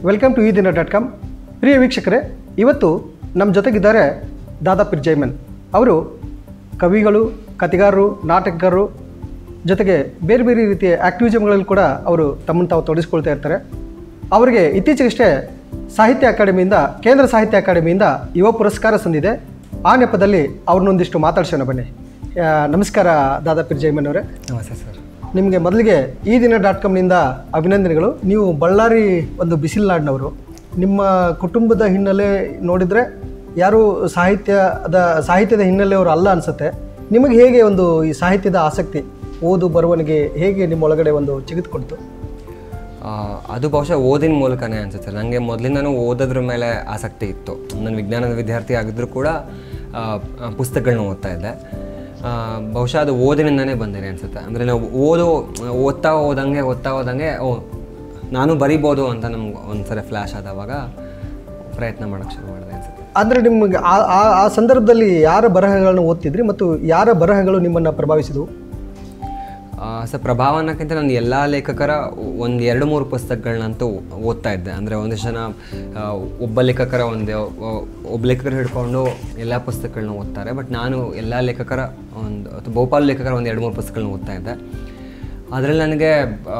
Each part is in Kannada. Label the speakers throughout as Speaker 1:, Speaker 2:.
Speaker 1: ವೆಲ್ಕಮ್ ಟು ಈ ದಿನ ಡಾಟ್ ಕಾಮ್ ಪ್ರಿಯ ವೀಕ್ಷಕರೇ ಇವತ್ತು ನಮ್ಮ ಜೊತೆಗಿದ್ದಾರೆ ದಾದಾ ಪಿರ್ಜೈಮನ್ ಅವರು ಕವಿಗಳು ಕಥೆಗಾರರು ನಾಟಕಗಾರರು ಜೊತೆಗೆ ಬೇರೆ ಬೇರೆ ರೀತಿಯ ಆ್ಯಕ್ಟಿವಿಸಮ್ಗಳಲ್ಲಿ ಕೂಡ ಅವರು ತಮ್ಮನ್ನು ತಾವು ತೊಡಗಿಸ್ಕೊಳ್ತಾ ಇರ್ತಾರೆ ಅವರಿಗೆ ಇತ್ತೀಚೆಗಷ್ಟೇ ಸಾಹಿತ್ಯ ಅಕಾಡೆಮಿಯಿಂದ ಕೇಂದ್ರ ಸಾಹಿತ್ಯ ಅಕಾಡೆಮಿಯಿಂದ ಯುವ ಪುರಸ್ಕಾರ ಸಂದಿದೆ ಆ ನೆಪದಲ್ಲಿ ಅವ್ರನ್ನೊಂದಿಷ್ಟು ಮಾತಾಡ್ಸೋಣ ಬನ್ನಿ ಆ, ನಮಸ್ಕಾರ ದಾದಾ ಪಿರ್ಜೈಮನ್ ಅವರೇ
Speaker 2: ನಮಸ್ತೆ ಸರ್
Speaker 1: ನಿಮಗೆ ಮೊದಲಿಗೆ ಈ ದಿನ ಡಾಟ್ ಕಾಮ್ನಿಂದ ಅಭಿನಂದನೆಗಳು ನೀವು ಬಳ್ಳಾರಿ ಒಂದು ಬಿಸಿಲ್ನಾಡಿನವರು ನಿಮ್ಮ ಕುಟುಂಬದ ಹಿನ್ನೆಲೆ ನೋಡಿದರೆ ಯಾರು ಸಾಹಿತ್ಯದ ಸಾಹಿತ್ಯದ ಹಿನ್ನೆಲೆಯವರು ಅಲ್ಲ ಅನಿಸುತ್ತೆ ನಿಮಗೆ ಹೇಗೆ ಒಂದು ಈ ಸಾಹಿತ್ಯದ ಆಸಕ್ತಿ ಓದು ಬರವಣಿಗೆ ಹೇಗೆ ನಿಮ್ಮ ಒಳಗಡೆ ಒಂದು ಚಿಗಿತ್ಕೊಡ್ತು
Speaker 2: ಆ, ಅದು ಬಹುಶಃ ಓದಿನ ಮೂಲಕನೇ ಅನ್ಸುತ್ತೆ ನನಗೆ ಮೊದಲಿಂದನೂ ಓದೋದ್ರ ಮೇಲೆ ಆಸಕ್ತಿ ಇತ್ತು ನಾನು ವಿಜ್ಞಾನದ ವಿದ್ಯಾರ್ಥಿ ಆಗಿದ್ದರೂ ಕೂಡ ಆ, ಆ, ಪುಸ್ತಕಗಳನ್ನ ಓದ್ತಾ ಇದ್ದೆ ಆ, ಬಹುಶಃ ಅದು ಓದಿನಿಂದನೇ ಬಂದಿದೆ ಅನ್ಸುತ್ತೆ ಅಂದರೆ ನಾವು ಓದು ಓದ್ತಾ ಹೋದಂಗೆ ಓದ್ತಾ ಹೋದಂಗೆ ಓ ನಾನು ಬರಿಬೋದು ಅಂತ ನಮ್ಗೆ ಒಂದ್ಸರಿ ಫ್ಲ್ಯಾಶ್ ಆದವಾಗ ಪ್ರಯತ್ನ ಮಾಡೋಕ್ಕೆ ಶುರು ಮಾಡಿದೆ ಅನ್ಸುತ್ತೆ
Speaker 1: ಅಂದರೆ ನಿಮಗೆ ಆ ಆ- ಆ ಸಂದರ್ಭದಲ್ಲಿ ಯಾರ ಬರಹಗಳನ್ನು ಓದ್ತಿದ್ರಿ ಮತ್ತು ಯಾರ ಬರಹಗಳು ನಿಮ್ಮನ್ನು ಪ್ರಭಾವಿಸಿದವು
Speaker 2: ಸೊ ಪ್ರಭಾವ ಅನ್ನೋಕ್ಕಿಂತ ನಾನು ಎಲ್ಲ ಲೇಖಕರ ಒಂದು ಎರಡು ಮೂರು ಪುಸ್ತಕಗಳನ್ನಂತೂ ಓದ್ತಾ ಇದ್ದೆ ಅಂದರೆ ಒಂದಿಷ್ಟು ಜನ ಆ, ಒಬ್ಬ ಲೇಖಕರ ಒಂದು ಒಬ್ಬ ಲೇಖಕರು ಹಿಡ್ಕೊಂಡು ಎಲ್ಲ ಪುಸ್ತಕಗಳನ್ನ ಓದ್ತಾರೆ ಬಟ್ ನಾನು ಎಲ್ಲ ಲೇಖಕರ ಒಂದು ಅಥವಾ ಬಹುಪಾಲು ಲೇಖಕರ ಒಂದು ಎರಡು ಮೂರು ಪುಸ್ತಕಗಳನ್ನ ಓದ್ತಾ ಇದ್ದೆ ಅದರಲ್ಲಿ ನನಗೆ ಆ,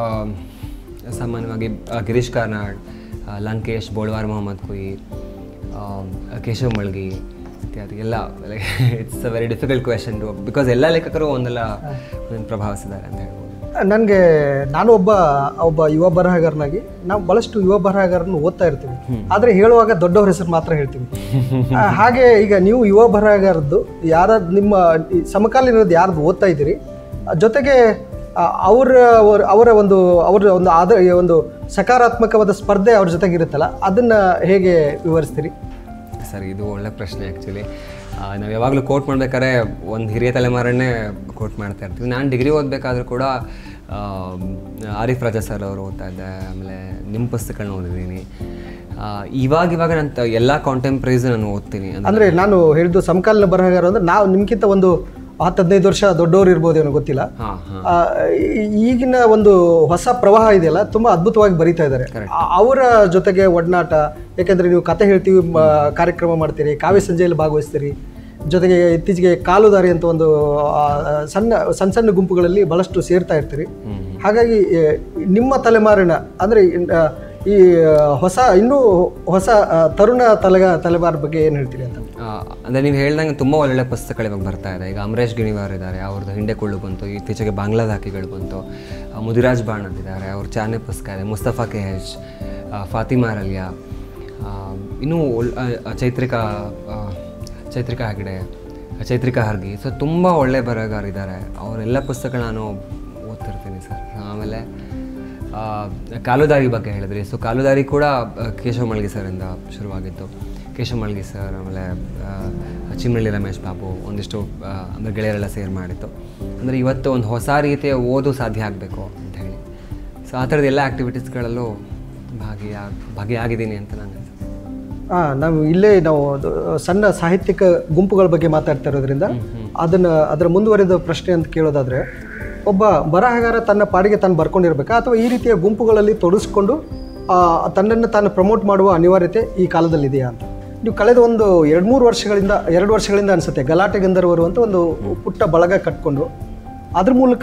Speaker 2: ಸಾಮಾನ್ಯವಾಗಿ ಆ, ಗಿರೀಶ್ ಕಾರ್ನಾಡ್ ಆ, ಲಂಕೇಶ್ ಬೋಳ್ವಾರ್ ಮೊಹಮ್ಮದ್ ಕುಯಿ ಆ, ಕೇಶವ್ ಮಳ್ಗಿ ಇತ್ಯಾದಿ ಎಲ್ಲ it's a very difficult question to because ಎಲ್ಲ ಲೇಖಕರು ಒಂದೆಲ್ಲ ಒಂದೊಂದು ಪ್ರಭಾವಿಸಿದ್ದಾರೆ ಅಂತ ಹೇಳ್ಬೋದು
Speaker 1: ನನಗೆ ನಾನು ಒಬ್ಬ ಒಬ್ಬ ಯುವ ಬರಹಗಾರನಾಗಿ ನಾವು ಬಹಳಷ್ಟು ಯುವ ಬರಹಗಾರರನ್ನು ಓದ್ತಾ ಇರ್ತೀವಿ ಆದರೆ ಹೇಳುವಾಗ ದೊಡ್ಡವ್ರ ಹೆಸರು ಮಾತ್ರ ಹೇಳ್ತೀವಿ ಆ, ಹಾಗೆ ಈಗ ನೀವು ಯುವ ಬರಹಗಾರದ್ದು ಯಾರ ನಿಮ್ಮ ಈ ಸಮಕಾಲೀನರದ್ದು ಯಾರ್ದು ಓದ್ತಾ ಇದ್ದೀರಿ ಆ, ಜೊತೆಗೆ ಆ, ಅವರ ಅವರ- ಅವರ ಒಂದು ಅವರ ಒಂದು ಆದ ಒಂದು ಸಕಾರಾತ್ಮಕವಾದ ಸ್ಪರ್ಧೆ ಅವ್ರ ಜೊತೆಗೆ ಇರುತ್ತಲ್ಲ ಅದನ್ನು ಹೇಗೆ ವಿವರಿಸ್ತೀರಿ
Speaker 2: ಸರ್ ಇದು ಒಳ್ಳೆ ಪ್ರಶ್ನೆ ಆ್ಯಕ್ಚುಲಿ ನಾವು ಯಾವಾಗಲೂ ಕೋಟ್ ಮಾಡ್ಬೇಕಾದ್ರೆ ಒಂದು ಹಿರಿಯ ತಲೆಮಾರನ್ನೇ ಕೋಟ್ ಮಾಡ್ತಾ ಇರ್ತೀವಿ ನಾನು ಡಿಗ್ರಿ ಓದಬೇಕಾದ್ರೂ ಕೂಡ ಆ, ಆರಿಫ್ ರಾಜಾ ಸರ್ ಅವರು ಓದ್ತಾ ಇದ್ದೆ ಆಮೇಲೆ ನಿಮ್ಮ ಪುಸ್ತಕಗಳನ್ನ ಓದಿದ್ದೀನಿ ಆ, ಇವಾಗ ಇವಾಗ ನಾನು ತ- ಎಲ್ಲ ಕಾಂಟೆಂಪ್ರರೀಸ್ ನಾನು ಓದ್ತೀನಿ ಅಂದ್ರೆ
Speaker 1: ಅಂದರೆ ನಾನು ಹೇಳಿದ್ದು ಸಮಕಾಲೀನ ಬರಹಗಾರ ಅಂದರೆ ನಾವು ನಿಮ್ಗಿಂತ ಒಂದು ಹತ್ತು ಹದಿನೈದು ವರ್ಷ ದೊಡ್ಡವರು ಇರ್ಬೋದೇನೋ ಗೊತ್ತಿಲ್ಲ
Speaker 2: ಹಾಂ ಹಾಂ
Speaker 1: ಆ, ಈ- ಈಗಿನ ಒಂದು ಹೊಸ ಪ್ರವಾಹ ಇದೆಯಲ್ಲ ತುಂಬಾ ಅದ್ಭುತವಾಗಿ ಬರೀತಾ ಇದ್ದಾರೆ ಆ- ಅವರ ಜೊತೆಗೆ ಒಡನಾಟ ಯಾಕೆಂದ್ರೆ ನೀವು ಕತೆ ಹೇಳ್ತೀವಿ ಮ- ಕಾರ್ಯಕ್ರಮ ಮಾಡ್ತೀರಿ ಕಾವ್ಯ ಸಂಜೆಯಲ್ಲಿ ಭಾಗವಹಿಸ್ತೀರಿ ಜೊತೆಗೆ ಇತ್ತೀಚೆಗೆ ಕಾಲುದಾರಿ ಅಂತ ಒಂದು ಆ, ಸಣ್ಣ ಸಣ್ಣ ಸಣ್ಣ ಗುಂಪುಗಳಲ್ಲಿ ಬಹಳಷ್ಟು ಸೇರ್ತಾ ಇರ್ತೀರಿ ಹಾಗಾಗಿ ಎ, ನಿಮ್ಮ ತಲೆಮಾರಿನ ಅಂದರೆ ಆ, ಈ ಹೊಸ ಇನ್ನೂ ಹೊಸ ಆ, ತರುಣ ತಲೆಗ ತಲೆಮಾರ ಬಗ್ಗೆ ಏನು ಹೇಳ್ತೀರಿ ಅಂತ
Speaker 2: ಆ, ಅಂದ್ರೆ ನೀವು ಹೇಳ್ದಂಗೆ ತುಂಬ ಒಳ್ಳೊಳ್ಳೆ ಪುಸ್ತಕಗಳು ಇವಾಗ ಬರ್ತಾ ಇದೆ ಈಗ ಅಮರೇಶ್ ಗಿಣಿವಾರ್ ಇದ್ದಾರೆ ಅವ್ರದ್ದು ಹಿಂಡೆ ಕುಳ್ಳು ಬಂತು ಇತ್ತೀಚೆಗೆ ಬಾಂಗ್ಲಾದ ಹಾಕಿಗಳು ಬಂತು ಆ, ಮುದಿರಾಜ್ ಬಾಣ್ ಅಂತಿದ್ದಾರೆ ಅವ್ರ ಚಾನೆ ಪುಸ್ತಕ ಇದೆ ಮುಸ್ತಫಾ ಕೆ ಹೆಚ್ ಆ, ಫಾತಿಮಾ ರಲಿಯಾ ಆ, ಇನ್ನೂ ಒಳ್- ಆ, ಆ, ಚೈತ್ರಿಕಾ ಆ, ಚೈತ್ರಿಕಾ ಹೆಗಡೆ ಆ, ಚೈತ್ರಿಕಾ ಹರ್ಗಿ ಸೊ ತುಂಬ ಒಳ್ಳೆ ಬರಹಗಾರಿದ್ದಾರೆ ಅವರೆಲ್ಲ ಪುಸ್ತಕ ನಾನು ಓದ್ತಿರ್ತೀನಿ ಸರ್ ಆಮೇಲೆ ಆ, ಕಾಲುದಾರಿ ಬಗ್ಗೆ ಹೇಳಿದ್ರಿ ಸೊ ಕಾಲುದಾರಿ ಕೂಡ ಆ, ಕೇಶವ ಮಳ್ಗಿ ಸರಿಂದ ಶುರುವಾಗಿತ್ತು ಕೇಶವ ಮಳ್ಗಿ ಸರ್ ಆಮೇಲೆ ಆ, ಚಿಮ್ಮಳ್ಳಿ ರಮೇಶ್ ಬಾಬು ಒಂದಿಷ್ಟು ಆ, ಅಂದರೆ ಗೆಳೆಯರೆಲ್ಲ ಸೇರ್ ಮಾಡಿತ್ತು ಅಂದರೆ ಇವತ್ತು ಒಂದು ಹೊಸ ರೀತಿಯ ಓದು ಸಾಧ್ಯ ಆಗಬೇಕು ಅಂತ ಹೇಳಿ ಸೊ ಆ ಥರದ ಎಲ್ಲ ಆ್ಯಕ್ಟಿವಿಟೀಸ್ಗಳಲ್ಲೂ ಭಾಗಿಯಾಗಿ ಭಾಗಿಯಾಗಿದ್ದೀನಿ ಅಂತ ನಾನು
Speaker 1: ಆ, ನಾವು ಇಲ್ಲೇ ನಾವು ಅದು ಸಣ್ಣ ಸಾಹಿತ್ಯಿಕ ಗುಂಪುಗಳ ಬಗ್ಗೆ ಮಾತಾಡ್ತಾ ಇರೋದ್ರಿಂದ ಅದನ್ನ ಅದರ ಮುಂದುವರಿದ ಪ್ರಶ್ನೆ ಅಂತ ಕೇಳೋದಾದ್ರೆ ಒಬ್ಬ ಬರಹಗಾರ ತನ್ನ ಪಾಡಿಗೆ ತಾನು ಬರ್ಕೊಂಡಿರ್ಬೇಕಾ ಅಥವಾ ಈ ರೀತಿಯ ಗುಂಪುಗಳಲ್ಲಿ ತೊಡಗಿಸ್ಕೊಂಡು ಆ, ತನ್ನನ್ನು ತಾನು ಪ್ರಮೋಟ್ ಮಾಡುವ ಅನಿವಾರ್ಯತೆ ಈ ಕಾಲದಲ್ಲಿದೆಯಾ ಅಂತ ನೀವು ಕಳೆದ ಒಂದು ಎರಡು ಮೂರು ವರ್ಷಗಳಿಂದ ಎರಡು ವರ್ಷಗಳಿಂದ ಅನಿಸುತ್ತೆ ಗಲಾಟೆ ಗಂಧರ್ವರು ಅಂತ ಒಂದು ಪುಟ್ಟ ಬಳಗ ಕಟ್ಕೊಂಡು ಅದ್ರ ಮೂಲಕ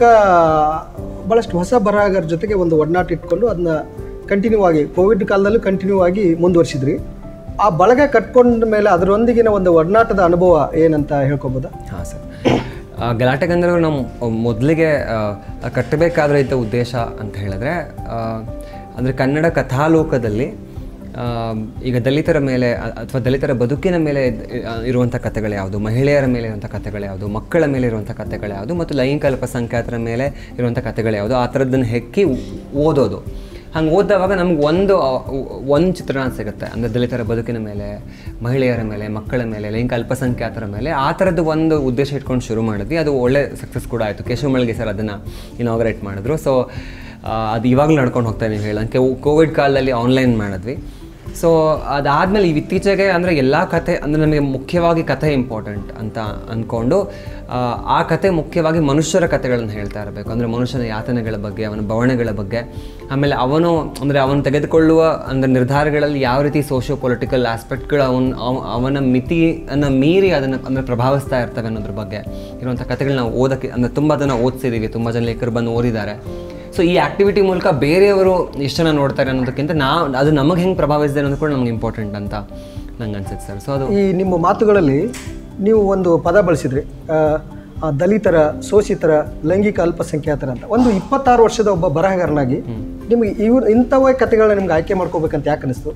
Speaker 1: ಭಾಳಷ್ಟು ಹೊಸ ಬರಹಗಾರ ಜೊತೆಗೆ ಒಂದು ಒಡನಾಟ ಇಟ್ಕೊಂಡು ಅದನ್ನ ಕಂಟಿನ್ಯೂ ಆಗಿ ಕೋವಿಡ್ ಕಾಲದಲ್ಲೂ ಕಂಟಿನ್ಯೂ ಆಗಿ ಮುಂದುವರಿಸಿದ್ರಿ ಆ ಬಳಗ ಕಟ್ಕೊಂಡ ಮೇಲೆ ಅದರೊಂದಿಗಿನ ಒಂದು ಒಡನಾಟದ ಅನುಭವ ಏನಂತ ಹೇಳ್ಕೊಬೋದಾ
Speaker 2: ಹಾಂ ಸರ್ ಆ, ಗಲಾಟೆ ಗಂಧರ್ವರು ನಮ್ಮ ಮೊದಲಿಗೆ ಕಟ್ಟಬೇಕಾದ್ರೆ ಇದ್ದ ಉದ್ದೇಶ ಅಂತ ಹೇಳಿದ್ರೆ ಅಂದರೆ ಕನ್ನಡ ಕಥಾಲೋಕದಲ್ಲಿ ಆ, ಈಗ ದಲಿತರ ಮೇಲೆ ಅಥವಾ ದಲಿತರ ಬದುಕಿನ ಮೇಲೆ ಇದ್- ಆ, ಇರುವಂಥ ಕಥೆಗಳು ಯಾವುದು ಮಹಿಳೆಯರ ಮೇಲೆ ಇರುವಂಥ ಕಥೆಗಳು ಯಾವುದು ಮಕ್ಕಳ ಮೇಲೆ ಇರುವಂಥ ಕಥೆಗಳು ಯಾವುದು ಮತ್ತು ಲೈಂಗಿಕ ಅಲ್ಪಸಂಖ್ಯಾತರ ಮೇಲೆ ಇರುವಂಥ ಕಥೆಗಳು ಯಾವುದು ಆ ಥರದ್ದನ್ನು ಹೆಕ್ಕಿ ಓದೋದು ಹಂಗೆ ಓದಿದವಾಗ ನಮ್ಗೆ ಒಂದು ಒಂದು ಚಿತ್ರಣ ಸಿಗುತ್ತೆ ಅಂದರೆ ದಲಿತರ ಬದುಕಿನ ಮೇಲೆ ಮಹಿಳೆಯರ ಮೇಲೆ ಮಕ್ಕಳ ಮೇಲೆ ಲೈಂಗಿಕ ಅಲ್ಪಸಂಖ್ಯಾತರ ಮೇಲೆ ಆ ಥರದ್ದು ಒಂದು ಉದ್ದೇಶ ಇಟ್ಕೊಂಡು ಶುರು ಮಾಡಿದ್ವಿ ಅದು ಒಳ್ಳೆ ಸಕ್ಸಸ್ ಕೂಡ ಆಯಿತು ಕೇಶವ ಮಳ್ಗಿ ಸರ್ ಅದನ್ನು ಇನಾಗ್ರೇಟ್ ಮಾಡಿದ್ರು ಸೊ ಅದು ಇವಾಗಲೂ ನಡ್ಕೊಂಡು ಹೋಗ್ತಾ ನೀವು ಹೇಳಂಗೆ ಕೋವಿಡ್ ಕಾಲದಲ್ಲಿ ಆನ್ಲೈನ್ ಮಾಡಿದ್ವಿ ಸೊ ಅದಾದಮೇಲೆ ಇತ್ತೀಚೆಗೆ ಅಂದರೆ ಎಲ್ಲ ಕತೆ ಅಂದರೆ ನಮಗೆ ಮುಖ್ಯವಾಗಿ ಕಥೆ ಇಂಪಾರ್ಟೆಂಟ್ ಅಂತ ಅಂದ್ಕೊಂಡು ಆ, ಆ ಕತೆ ಮುಖ್ಯವಾಗಿ ಮನುಷ್ಯರ ಕಥೆಗಳನ್ನು ಹೇಳ್ತಾ ಇರಬೇಕು ಅಂದರೆ ಮನುಷ್ಯನ ಯಾತನೆಗಳ ಬಗ್ಗೆ ಅವನ ಬವಣೆಗಳ ಬಗ್ಗೆ ಆಮೇಲೆ ಅವನು ಅಂದರೆ ಅವನು ತೆಗೆದುಕೊಳ್ಳುವ ಅಂದರೆ ನಿರ್ಧಾರಗಳಲ್ಲಿ ಯಾವ ರೀತಿ ಸೋಷಿಯೋ ಪೊಲಿಟಿಕಲ್ ಆಸ್ಪೆಕ್ಟ್ಗಳು ಅವನ ಅವ- ಅವನ ಮಿತಿಯನ್ನು ಮೀರಿ ಅದನ್ನು ಅಂದರೆ ಪ್ರಭಾವಿಸ್ತಾ ಇರ್ತವೆ ಅನ್ನೋದ್ರ ಬಗ್ಗೆ ಇರುವಂಥ ಕಥೆಗಳನ್ನ ನಾವು ಓದೋಕ್ಕೆ ಅಂದರೆ ತುಂಬ ಜನ ಓದಿಸಿದ್ದೀವಿ ತುಂಬ ಜನ ಲೇಖಕರು ಬಂದು ಓದಿದ್ದಾರೆ ಸೊ ಈ ಆ್ಯಕ್ಟಿವಿಟಿ ಮೂಲಕ ಬೇರೆಯವರು ಎಷ್ಟು ಜನ ನೋಡ್ತಾರೆ ಅನ್ನೋದಕ್ಕಿಂತ ನಾವು ಅದು ನಮಗೆ ಹೆಂಗೆ ಪ್ರಭಾವಿಸಿದೆ ಅನ್ನೋದು ಕೂಡ ನಮ್ಗೆ ಇಂಪಾರ್ಟೆಂಟ್ ಅಂತ ನಂಗೆ ಅನ್ಸುತ್ತೆ ಸರ್ ಸೊ ಅದು
Speaker 1: ಈ ನಿಮ್ಮ ಮಾತುಗಳಲ್ಲಿ ನೀವು ಒಂದು ಪದ ಬಳಸಿದ್ರಿ ಆ, ಆ, ದಲಿತರ ಶೋಷಿತರ ಲೈಂಗಿಕ ಅಲ್ಪಸಂಖ್ಯಾತರ ಅಂತ ಒಂದು ಇಪ್ಪತ್ತಾರು ವರ್ಷದ ಒಬ್ಬ ಬರಹಗಾರನಾಗಿ ನಿಮಗೆ ಇವ್ರು ಇಂಥವೇ ಕಥೆಗಳನ್ನ ನಿಮ್ಗೆ ಆಯ್ಕೆ ಮಾಡ್ಕೋಬೇಕಂತ ಯಾಕೆ ಅನಿಸ್ತು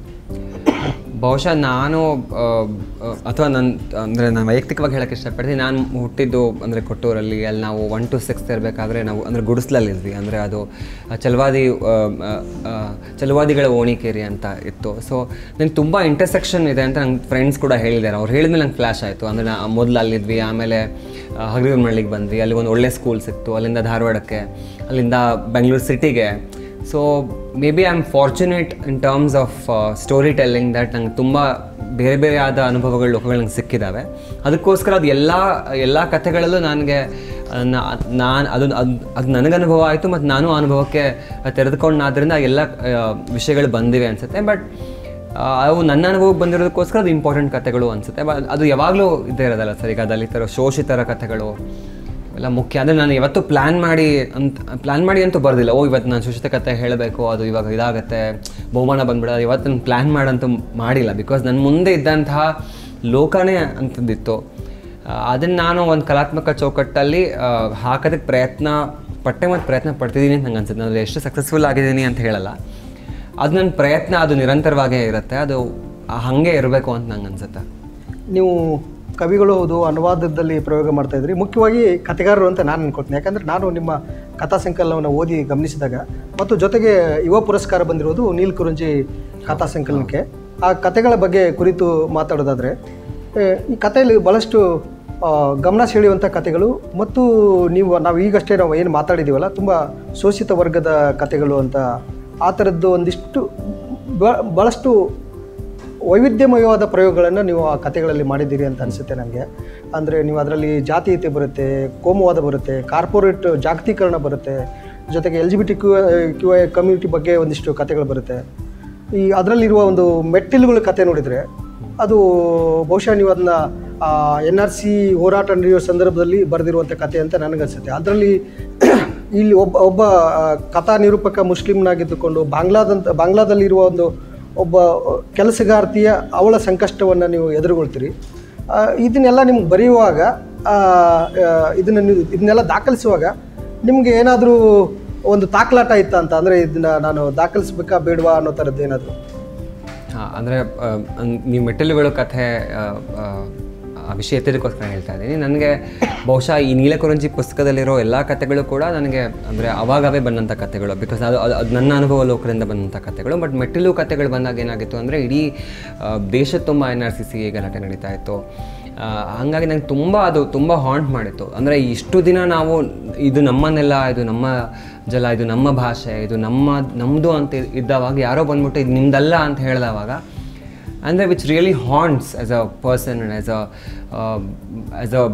Speaker 2: ಬಹುಶಃ ನಾನು ಆ, ಆ, ಅಥವಾ ನನ್ನ ಅಂದರೆ ನಾನು ವೈಯಕ್ತಿಕವಾಗಿ ಹೇಳಕ್ಕೆ ಇಷ್ಟಪಡ್ತೀನಿ ನಾನು ಹುಟ್ಟಿದ್ದು ಅಂದರೆ ಕೊಟ್ಟೂರಲ್ಲಿ ಅಲ್ಲಿ ನಾವು ಒನ್ ಟು ಸಿಕ್ಸ್ ಇರಬೇಕಾದ್ರೆ ನಾವು ಅಂದರೆ ಗುಡಿಸ್ಲಲ್ಲಿದ್ವಿ ಅಂದರೆ ಅದು ಆ, ಚಲವಾದಿ ಆ, ಆ, ಆ, ಚಲವಾದಿಗಳ ಓಣಿಕೇರಿ ಅಂತ ಇತ್ತು ಸೊ ನನಗೆ ತುಂಬ ಇಂಟರ್ಸೆಕ್ಷನ್ ಇದೆ ಅಂತ ನಂಗೆ ಫ್ರೆಂಡ್ಸ್ ಕೂಡ ಹೇಳಿದ್ದಾರೆ ಅವ್ರು ಹೇಳಿದ್ಮೇಲೆ ನಂಗೆ ಫ್ಲ್ಯಾಶ್ ಆಯಿತು ಅಂದರೆ ನಾ ಮೊದಲು ಅಲ್ಲಿದ್ವಿ ಆಮೇಲೆ ಹಗರಿಮಳ್ಳಿಗೆ ಬಂದ್ವಿ ಅಲ್ಲಿ ಒಂದು ಒಳ್ಳೆ ಸ್ಕೂಲ್ ಸಿಕ್ತು ಅಲ್ಲಿಂದ ಧಾರವಾಡಕ್ಕೆ ಅಲ್ಲಿಂದ ಬೆಂಗಳೂರು ಸಿಟಿಗೆ so maybe I am fortunate in terms of storytelling that ನಂಗೆ ತುಂಬ ಬೇರೆ ಬೇರೆ ಆದ ಅನುಭವಗಳು ಲೋಕಗಳು ನಂಗೆ ಸಿಕ್ಕಿದ್ದಾವೆ ಅದಕ್ಕೋಸ್ಕರ ಅದು ಎಲ್ಲ ಎಲ್ಲ ಕಥೆಗಳಲ್ಲೂ ನನಗೆ ನಾನು ಅದು ಅದು ಅದು ನನಗೆ ಅನುಭವ ಆಯಿತು ಮತ್ತು ನಾನು ಆ ಅನುಭವಕ್ಕೆ ತೆರೆದುಕೊಂಡಾದ್ರಿಂದ ಎಲ್ಲ ಆ, ವಿಷಯಗಳು ಬಂದಿವೆ ಅನಿಸುತ್ತೆ ಬಟ್ ಅವು ನನ್ನ ಅನುಭವಕ್ಕೆ ಬಂದಿರೋದಕ್ಕೋಸ್ಕರ ಅದು ಇಂಪಾರ್ಟೆಂಟ್ ಕಥೆಗಳು ಅನಿಸುತ್ತೆ ಬಟ್ ಅದು ಯಾವಾಗಲೂ ಇದ್ದೇ ಇರೋದಲ್ಲ ಸರ್ ಈಗ ದಲಿತರ ಶೋಷಿತರ ಕಥೆಗಳು ಎಲ್ಲ ಮುಖ್ಯ ಅಂದರೆ ನಾನು ಯಾವತ್ತೂ ಪ್ಲ್ಯಾನ್ ಮಾಡಿ ಅಂತ ಪ್ಲ್ಯಾನ್ ಮಾಡಿ ಅಂತೂ ಬರ್ದಿಲ್ಲ ಓ ಇವತ್ತು ನಾನು ಶುಚಿತ ಕತೆ ಹೇಳಬೇಕು ಅದು ಇವಾಗ ಇದಾಗತ್ತೆ ಬಹುಮಾನ ಬಂದ್ಬಿಡೋದು ಇವತ್ತು ನಾನು ಪ್ಲ್ಯಾನ್ ಮಾಡಂತೂ ಮಾಡಿಲ್ಲ ಬಿಕಾಸ್ ನನ್ನ ಮುಂದೆ ಇದ್ದಂತಹ ಲೋಕನೇ ಅಂಥದ್ದಿತ್ತು ಅದನ್ನು ನಾನು ಒಂದು ಕಲಾತ್ಮಕ ಚೌಕಟ್ಟಲ್ಲಿ ಆ, ಹಾಕೋದಕ್ಕೆ ಪ್ರಯತ್ನ ಪಟ್ಟೆ ಮತ್ತು ಪ್ರಯತ್ನ ಪಡ್ತಿದ್ದೀನಿ ಅಂತ ನಂಗೆ ಅನ್ಸುತ್ತೆ ನಾನು ಎಷ್ಟು ಸಕ್ಸಸ್ಫುಲ್ ಆಗಿದ್ದೀನಿ ಅಂತ ಹೇಳಲ್ಲ ಅದು ನನ್ನ ಪ್ರಯತ್ನ ಅದು ನಿರಂತರವಾಗೇ ಇರುತ್ತೆ ಅದು ಹಾಗೆ ಇರಬೇಕು ಅಂತ ನಂಗೆ ಅನ್ಸುತ್ತೆ
Speaker 1: ನೀವು ಕವಿಗಳು ಹೌದು ಅನುವಾದದಲ್ಲಿ ಪ್ರಯೋಗ ಮಾಡ್ತಾ ಇದ್ರಿ ಮುಖ್ಯವಾಗಿ ಕಥೆಗಾರರು ಅಂತ ನಾನು ಅನ್ಕೊಳ್ತೀನಿ ಯಾಕಂದರೆ ನಾನು ನಿಮ್ಮ ಕಥಾ ಸಂಕಲನವನ್ನು ಓದಿ ಗಮನಿಸಿದಾಗ ಮತ್ತು ಜೊತೆಗೆ ಯುವ ಪುರಸ್ಕಾರ ಬಂದಿರೋದು ನೀಲ್ ಕುರಂಜಿ ಕಥಾ ಸಂಕಲನಕ್ಕೆ ಆ ಕಥೆಗಳ ಬಗ್ಗೆ ಕುರಿತು ಮಾತಾಡೋದಾದರೆ ಏ, ಈ ಕಥೆಯಲ್ಲಿ ಭಾಳಷ್ಟು ಆ, ಗಮನ ಸೆಳೆಯುವಂಥ ಕಥೆಗಳು ಮತ್ತು ನೀವು ನಾವು ಈಗಷ್ಟೇ ನಾವು ಏನು ಮಾತಾಡಿದ್ದೀವಲ್ಲ ತುಂಬ ಶೋಷಿತ ವರ್ಗದ ಕಥೆಗಳು ಅಂತ ಆ ಥರದ್ದು ಒಂದಿಷ್ಟು ಬ- ಭಾಳಷ್ಟು ವೈವಿಧ್ಯಮಯವಾದ ಪ್ರಯೋಗಗಳನ್ನು ನೀವು ಆ ಕಥೆಗಳಲ್ಲಿ ಮಾಡಿದ್ದೀರಿ ಅಂತ ಅನಿಸುತ್ತೆ ನನಗೆ ಅಂದರೆ ನೀವು ಅದರಲ್ಲಿ ಜಾತೀಯತೆ ಬರುತ್ತೆ ಕೋಮುವಾದ ಬರುತ್ತೆ ಕಾರ್ಪೊರೇಟ್ ಜಾಗತೀಕರಣ ಬರುತ್ತೆ ಜೊತೆಗೆ L G B T Q Q I community ಬಗ್ಗೆ ಒಂದಿಷ್ಟು ಕಥೆಗಳು ಬರುತ್ತೆ ಈ ಅದರಲ್ಲಿರುವ ಒಂದು ಮೆಟ್ಟಿಲುಗಳ ಕತೆ ನೋಡಿದರೆ ಅದು ಬಹುಶಃ ನೀವು ಅದನ್ನ ಎನ್ ಆರ್ ಸಿ ಹೋರಾಟ ನಡೆಯುವ ಸಂದರ್ಭದಲ್ಲಿ ಬರೆದಿರುವಂಥ ಕತೆ ಅಂತ ನನಗನ್ಸುತ್ತೆ ಅದರಲ್ಲಿ ಇಲ್ಲಿ ಒಬ್ಬ ಒಬ್ಬ ಆ, ಕಥಾ ನಿರೂಪಕ ಮುಸ್ಲಿಮ್ನಾಗಿದ್ದುಕೊಂಡು ಬಾಂಗ್ಲಾದಂತ ಬಾಂಗ್ಲಾದಲ್ಲಿರುವ ಒಂದು ಒಬ್ಬ ಕೆಲಸಗಾರ್ತಿಯ ಅವಳ ಸಂಕಷ್ಟವನ್ನು ನೀವು ಎದುರುಗೊಳ್ತೀರಿ ಆ, ಇದನ್ನೆಲ್ಲ ನಿಮ್ಗೆ ಬರೆಯುವಾಗ ಆ, ಆ, ಇದನ್ನು ನೀವು ಇದನ್ನೆಲ್ಲ ದಾಖಲಿಸುವಾಗ ನಿಮಗೆ ಏನಾದರೂ ಒಂದು ತಾಕಲಾಟ ಇತ್ತ ಅಂತ ಅಂದರೆ ಇದನ್ನ ನಾನು ದಾಖಲಿಸ್ಬೇಕಾ ಬೇಡವಾ ಅನ್ನೋ ಥರದ್ದು ಏನಾದರೂ
Speaker 2: ಹಾಂ ಅಂದರೆ ನೀವು ಮೆಟ್ಟಿಲುಗಳು ಕಥೆ ಆ, ಆ, ಆ ವಿಷಯ ಎತ್ತಿದಕ್ಕೋಸ್ಕರ ಹೇಳ್ತಾ ಇದ್ದೀನಿ ನನಗೆ ಬಹುಶಃ ಈ ನೀಲಕುರಂಜಿ ಪುಸ್ತಕದಲ್ಲಿರೋ ಎಲ್ಲ ಕಥೆಗಳು ಕೂಡ ನನಗೆ ಅಂದರೆ ಅವಾಗವೇ ಬಂದಂಥ ಕಥೆಗಳು ಬಿಕಾಸ್ ಅದು ಅದು ಅದು ನನ್ನ ಅನುಭವ ಲೋಕರಿಂದ ಬಂದಂಥ ಕಥೆಗಳು ಬಟ್ ಮೆಟ್ಟಿಲು ಕಥೆಗಳು ಬಂದಾಗ ಏನಾಗಿತ್ತು ಅಂದರೆ ಇಡೀ ಆ, ದೇಶದ ತುಂಬ ಎನ್ ಆರ್ ಸಿ ಸಿ ಗಲಾಟೆ ನಡೀತಾ ಇತ್ತು ಆ, ಹಾಗಾಗಿ ನಂಗೆ ತುಂಬ ಅದು ತುಂಬ ಹಾಂಟ್ ಮಾಡಿತ್ತು ಅಂದರೆ ಇಷ್ಟು ದಿನ ನಾವು ಇದು ನಮ್ಮನ್ನೆಲ್ಲ ಇದು ನಮ್ಮ ಜಲ ಇದು ನಮ್ಮ ಭಾಷೆ ಇದು ನಮ್ಮ ನಮ್ಮದು ಅಂತ ಇದ್ದವಾಗ ಯಾರೋ ಬಂದ್ಬಿಟ್ಟು ಇದು ನಿಮ್ದಲ್ಲ ಅಂತ ಹೇಳಿದವಾಗ ಅಂದರೆ which really haunts as a person as a as a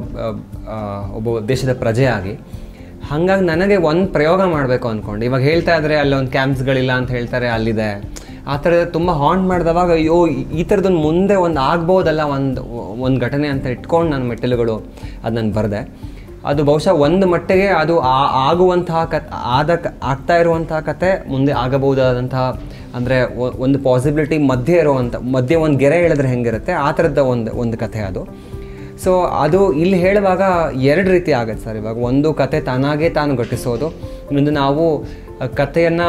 Speaker 2: ಒಬ್ಬ ದೇಶದ ಪ್ರಜೆಯಾಗಿ ಹಾಗಾಗಿ ನನಗೆ ಒಂದು ಪ್ರಯೋಗ ಮಾಡಬೇಕು ಅಂದ್ಕೊಂಡು ಇವಾಗ ಹೇಳ್ತಾ ಇದ್ರೆ ಅಲ್ಲಿ ಒಂದು ಕ್ಯಾಂಪ್ಸ್ಗಳಿಲ್ಲ ಅಂತ ಹೇಳ್ತಾರೆ ಅಲ್ಲಿದೆ ಆ ಥರ ತುಂಬ ಹಾಂಟ್ ಮಾಡಿದವಾಗ ಅಯ್ಯೋ ಈ- ಈ ಥರದೊಂದು ಮುಂದೆ ಒಂದು ಆಗ್ಬೋದಲ್ಲ ಒಂದು ಒಂದು ಘಟನೆ ಅಂತ ಇಟ್ಕೊಂಡು ನಾನು ಮೆಟ್ಟಿಲುಗಳು ಅದು ನಾನು ಬರೆದೆ ಅದು ಬಹುಶಃ ಒಂದು ಮಟ್ಟಿಗೆ ಅದು ಆ- ಆಗುವಂತಹ ಕತ್ ಆದ ಕ- ಆಗ್ತಾ ಇರುವಂತಹ ಕತೆ ಮುಂದೆ ಆಗಬಹುದಾದಂತಹ ಅಂದರೆ ಒಂದು ಪಾಸಿಬಿಲಿಟಿ ಮಧ್ಯೆ ಇರುವಂಥ ಮಧ್ಯೆ ಒಂದು ಗೆರೆ ಹೇಳಿದ್ರೆ ಹೆಂಗಿರುತ್ತೆ ಆ ಥರದ ಒಂದು ಒಂದು ಕಥೆ ಅದು ಸೊ ಅದು ಇಲ್ಲಿ ಹೇಳುವಾಗ ಎರಡು ರೀತಿ ಆಗುತ್ತೆ ಸರ್ ಇವಾಗ ಒಂದು ಕತೆ ತಾನಾಗೇ ತಾನು ಘಟಿಸೋದು ಇನ್ನೊಂದು ನಾವು ಆ ಕಥೆಯನ್ನು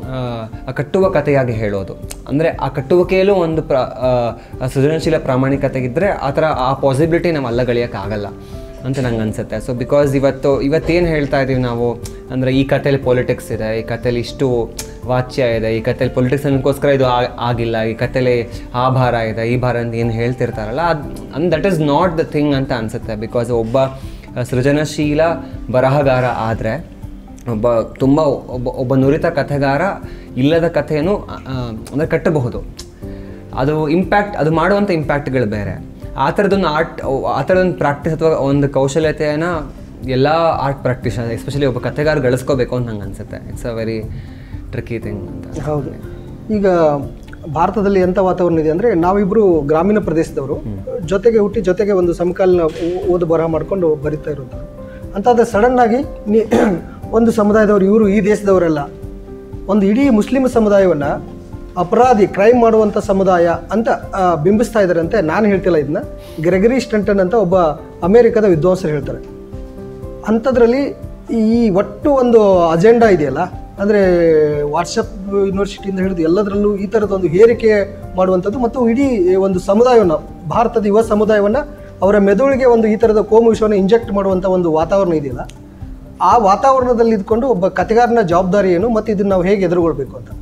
Speaker 2: ಆ ಕಟ್ಟುವ ಕಥೆಯಾಗಿ ಹೇಳೋದು ಅಂದರೆ ಆ ಕಟ್ಟುವಿಕೆಯಲ್ಲೂ ಒಂದು ಪ್ರ ಆ ಸೃಜನಶೀಲ ಪ್ರಾಮಾಣಿಕತೆ ಇದ್ದರೆ ಆ ಥರ ಆ ಪಾಸಿಬಿಲಿಟಿ ನಾವು ಅಲ್ಲಗಳಿಯೋಕ್ಕಾಗಲ್ಲ ಅಂತ ನಂಗೆ ಅನಿಸುತ್ತೆ ಸೊ ಬಿಕಾಸ್ ಇವತ್ತು ಇವತ್ತೇನು ಹೇಳ್ತಾ ಇದ್ದೀವಿ ನಾವು ಅಂದರೆ ಈ ಕಥೆಯಲ್ಲಿ ಪೊಲಿಟಿಕ್ಸ್ ಇದೆ ಈ ಕಥೆಯಲ್ಲಿ ಇಷ್ಟು ವಾಚ್ಯ ಇದೆ ಈ ಕಥೆಯಲ್ಲಿ ಪೊಲಿಟಿಕ್ಸ್ ಅನ್ನೋಕ್ಕೋಸ್ಕರ ಇದು ಆ- ಆಗಿಲ್ಲ ಈ ಕಥೆಯಲ್ಲಿ ಆ ಭಾರ ಇದೆ ಈ ಭಾರ ಅಂತ ಏನು ಹೇಳ್ತಿರ್ತಾರಲ್ಲ ಅದು and that is not the thing ಅಂತ ಅನಿಸುತ್ತೆ ಬಿಕಾಸ್ ಒಬ್ಬ ಸೃಜನಶೀಲ ಬರಹಗಾರ ಆದರೆ ಒಬ್ಬ ತುಂಬ ಒಬ್ಬ ಒಬ್ಬ ನುರಿತ ಕಥೆಗಾರ ಇಲ್ಲದ ಕಥೆಯನ್ನು ಅಂದರೆ ಕಟ್ಟಬಹುದು ಅದು ಇಂಪ್ಯಾಕ್ಟ್ ಅದು ಮಾಡುವಂಥ ಇಂಪ್ಯಾಕ್ಟ್ಗಳು ಬೇರೆ ಆ ಥರದೊಂದು ಆರ್ಟ್ ಆ ಥರದೊಂದು ಪ್ರಾಕ್ಟೀಸ್ ಅಥವಾ ಒಂದು ಕೌಶಲ್ಯತೆಯನ್ನು ಎಲ್ಲ ಆರ್ಟ್ ಪ್ರಾಕ್ಟೀಷನರ್ ಎಸ್ಪೆಷಲಿ ಒಬ್ಬ ಕಥೆಗಾರ ಗಳಿಸ್ಕೋಬೇಕು ಅಂತ ನಂಗೆ ಅನಿಸುತ್ತೆ it's a very tricky thing ಅಂತ
Speaker 1: ಹೌದು ಈಗ ಭಾರತದಲ್ಲಿ ಎಂಥ ವಾತಾವರಣ ಇದೆ ಅಂದರೆ ನಾವಿಬ್ಬರು ಗ್ರಾಮೀಣ ಪ್ರದೇಶದವರು ಜೊತೆಗೆ ಹುಟ್ಟಿ ಜೊತೆಗೆ ಒಂದು ಸಮಕಾಲೀನ ಓ- ಓದು ಬರಹ ಮಾಡ್ಕೊಂಡು ಬರಿತಾ ಇರೋದು ಅಂತಾದ್ರೆ ಸಡನ್ ಆಗಿ ನೀ ಒಂದು ಸಮುದಾಯದವರು ಇವರು ಈ ದೇಶದವರೆಲ್ಲ ಒಂದು ಇಡೀ ಮುಸ್ಲಿಂ ಸಮುದಾಯವನ್ನು ಅಪರಾಧಿ ಕ್ರೈಮ್ ಮಾಡುವಂಥ ಸಮುದಾಯ ಅಂತ ಆ, ಬಿಂಬಿಸ್ತಾ ಇದ್ದಾರೆ ಅಂತ ನಾನು ಹೇಳ್ತಿಲ್ಲ ಇದನ್ನ ಗ್ರೆಗರಿ ಸ್ಟಂಟನ್ ಅಂತ ಒಬ್ಬ ಅಮೇರಿಕದ ವಿದ್ವಾಂಸರು ಹೇಳ್ತಾರೆ ಅಂಥದ್ರಲ್ಲಿ ಈ ಒಟ್ಟು ಒಂದು ಅಜೆಂಡಾ ಇದೆಯಲ್ಲ ಅಂದರೆ ವಾಟ್ಸಪ್ ಯೂನಿವರ್ಸಿಟಿಯಿಂದ ಹಿಡಿದು ಎಲ್ಲದರಲ್ಲೂ ಈ ಥರದೊಂದು ಹೇರಿಕೆ ಮಾಡುವಂಥದ್ದು ಮತ್ತು ಇಡೀ ಒಂದು ಸಮುದಾಯವನ್ನು ಭಾರತದ ಯುವ ಸಮುದಾಯವನ್ನು ಅವರ ಮೆದುಳಿಗೆ ಒಂದು ಈ ಥರದ ಕೋಮು ವಿಷಯವನ್ನು ಇಂಜೆಕ್ಟ್ ಮಾಡುವಂಥ ಒಂದು ವಾತಾವರಣ ಇದೆಯಲ್ಲ ಆ ವಾತಾವರಣದಲ್ಲಿ ಇದ್ಕೊಂಡು ಒಬ್ಬ ಕಥೆಗಾರನ ಜವಾಬ್ದಾರಿ ಏನು ಮತ್ತು ಇದನ್ನು ನಾವು ಹೇಗೆ ಎದುರುಗೊಳ್ಬೇಕು ಅಂತ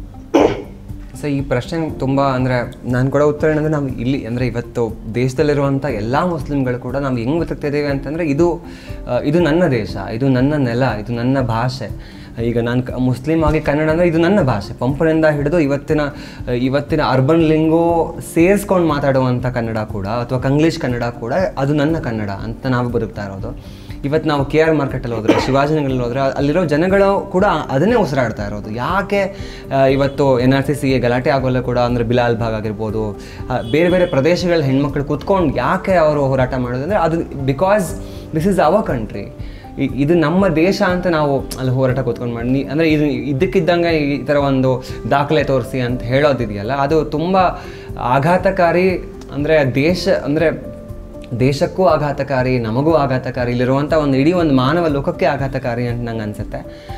Speaker 2: ಸೊ ಈ ಪ್ರಶ್ನೆ ತುಂಬ ಅಂದರೆ ನಾನು ಕೊಡೋ ಉತ್ತರ ಏನಂದರೆ ನಾವು ಇಲ್ಲಿ ಅಂದರೆ ಇವತ್ತು ದೇಶದಲ್ಲಿರುವಂಥ ಎಲ್ಲ ಮುಸ್ಲಿಮ್ಗಳು ಕೂಡ ನಾವು ಹೆಂಗೆ ಬದುಕ್ತಾ ಇದ್ದೀವಿ ಅಂತಂದರೆ ಇದು ಆ, ಇದು ನನ್ನ ದೇಶ ಇದು ನನ್ನ ನೆಲ ಇದು ನನ್ನ ಭಾಷೆ ಈಗ ನಾನು ಕ ಮುಸ್ಲಿಂ ಆಗಿ ಕನ್ನಡ ಅಂದರೆ ಇದು ನನ್ನ ಭಾಷೆ ಪಂಪನಿಂದ ಹಿಡಿದು ಇವತ್ತಿನ ಇವತ್ತಿನ ಅರ್ಬನ್ ಲಿಂಗೋ ಸೇರಿಸ್ಕೊಂಡು ಮಾತಾಡುವಂಥ ಕನ್ನಡ ಕೂಡ ಅಥವಾ ಕಂಗ್ಲೀಷ್ ಕನ್ನಡ ಕೂಡ ಅದು ನನ್ನ ಕನ್ನಡ ಅಂತ ನಾವು ಬದುಕ್ತಾ ಇರೋದು ಇವತ್ತು ನಾವು ಕೆ ಆರ್ ಮಾರ್ಕೆಟಲ್ಲಿ ಹೋದರೆ ಶಿವಾಜಿನಗರಲ್ಲಿ ಹೋದರೆ ಅಲ್ಲಿರೋ ಜನಗಳು ಕೂಡ ಅದನ್ನೇ ಉಸಿರಾಡ್ತಾ ಇರೋದು ಯಾಕೆ ಆ, ಇವತ್ತು ಎನ್ ಆರ್ ಸಿ ಸಿಗೆ ಗಲಾಟೆ ಆಗೋಲ್ಲ ಕೂಡ ಅಂದರೆ ಬಿಲಾಲ್ ಭಾಗ್ ಆಗಿರ್ಬೋದು ಆ, ಬೇರೆ ಬೇರೆ ಪ್ರದೇಶಗಳ ಹೆಣ್ಮಕ್ಳು ಕುತ್ಕೊಂಡು ಯಾಕೆ ಅವರು ಹೋರಾಟ ಮಾಡೋದು ಅಂದರೆ ಅದು because this is our country ಇದು ನಮ್ಮ ದೇಶ ಅಂತ ನಾವು ಅಲ್ಲಿ ಹೋರಾಟ ಕೂತ್ಕೊಂಡು ಮಾಡಿ ನೀ- ಅಂದರೆ ಇದು ಇದ್ದಕ್ಕಿದ್ದಂಗೆ ಈ ಥರ ಒಂದು ದಾಖಲೆ ತೋರಿಸಿ ಅಂತ ಹೇಳೋದಿದೆಯಲ್ಲ ಅದು ತುಂಬ ಆಘಾತಕಾರಿ ಅಂದರೆ ದೇಶ ಅಂದರೆ ದೇಶಕ್ಕೂ ಆಘಾತಕಾರಿ ನಮಗೂ ಆಘಾತಕಾರಿ ಇಲ್ಲಿರುವಂಥ ಒಂದು ಇಡೀ ಒಂದು ಮಾನವ ಲೋಕಕ್ಕೆ ಆಘಾತಕಾರಿ ಅಂತ ನಂಗೆ ಅನಿಸುತ್ತೆ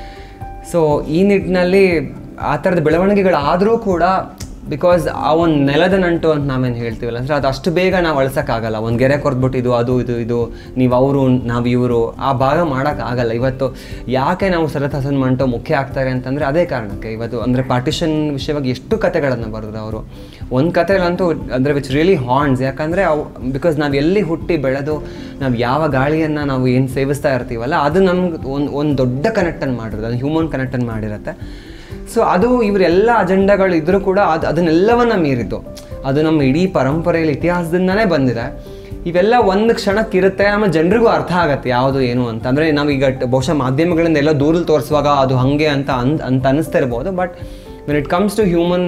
Speaker 2: ಸೊ ಈ ನಿಟ್ಟಿನಲ್ಲಿ ಆ ಥರದ ಬೆಳವಣಿಗೆಗಳಾದರೂ ಕೂಡ ಬಿಕಾಸ್ ಆ ಒಂದು ನೆಲದ ನಂಟು ಅಂತ ನಾವೇನು ಹೇಳ್ತೀವಲ್ಲ ಅಂದರೆ ಅದು ಅಷ್ಟು ಬೇಗ ನಾವು ಅಳ್ಸೋಕ್ಕಾಗಲ್ಲ ಒಂದು ಗೆರೆ ಕೊರ್ದ್ಬಿಟ್ಟು ಇದು ಅದು ಇದು ಇದು ನೀವು ಅವರು ನಾವು ಇವರು ಆ ಭಾಗ ಮಾಡೋಕ್ಕಾಗಲ್ಲ ಇವತ್ತು ಯಾಕೆ ನಾವು ಸರತ್ ಹಸನ್ ಮಂಟೋ ಮುಖ್ಯ ಆಗ್ತಾರೆ ಅಂತಂದರೆ ಅದೇ ಕಾರಣಕ್ಕೆ ಇವತ್ತು ಅಂದರೆ ಪಾರ್ಟಿಷನ್ ವಿಷಯವಾಗಿ ಎಷ್ಟು ಕತೆಗಳನ್ನು ಬರೆದ್ರು ಅವರು ಒಂದು ಕತೆಗಳಂತೂ ಅಂದರೆ ವಿಚ್ ರಿಯಲಿ ಹಾರ್ನ್ಸ್ ಯಾಕಂದರೆ ಅವು ಬಿಕಾಸ್ ನಾವು ಎಲ್ಲಿ ಹುಟ್ಟಿ ಬೆಳೆದು ನಾವು ಯಾವ ಗಾಳಿಯನ್ನು ನಾವು ಏನು ಸೇವಿಸ್ತಾ ಇರ್ತೀವಲ್ಲ ಅದು ನಮ್ಗೆ ಒಂದು ಒಂದು ದೊಡ್ಡ ಕನೆಕ್ಟನ್ನು ಮಾಡಿರೋದು ಅದು ಹ್ಯೂಮನ್ ಕನೆಕ್ಟನ್ನು ಮಾಡಿರುತ್ತೆ ಸೊ ಅದು ಇವರೆಲ್ಲ ಅಜೆಂಡಾಗಳು ಇದ್ರೂ ಕೂಡ ಅದು ಅದನ್ನೆಲ್ಲವನ್ನ ಮೀರಿದ್ದು ಅದು ನಮ್ಮ ಇಡೀ ಪರಂಪರೆಯಲ್ಲಿ ಇತಿಹಾಸದಿಂದನೇ ಬಂದಿದೆ ಇವೆಲ್ಲ ಒಂದು ಕ್ಷಣಕ್ಕೆ ಇರುತ್ತೆ ಆಮೇಲೆ ಜನರಿಗೂ ಅರ್ಥ ಆಗತ್ತೆ ಯಾವುದು ಏನು ಅಂತ ಅಂದರೆ ನಾವೀಗ ಟ- ಬಹುಶಃ ಮಾಧ್ಯಮಗಳಿಂದ ಎಲ್ಲ ದೂರಲ್ಲಿ ತೋರಿಸುವಾಗ ಅದು ಹಾಗೆ ಅಂತ ಅನ್ ಅಂತ ಅನ್ನಿಸ್ತಾ ಇರ್ಬೋದು but when it comes to human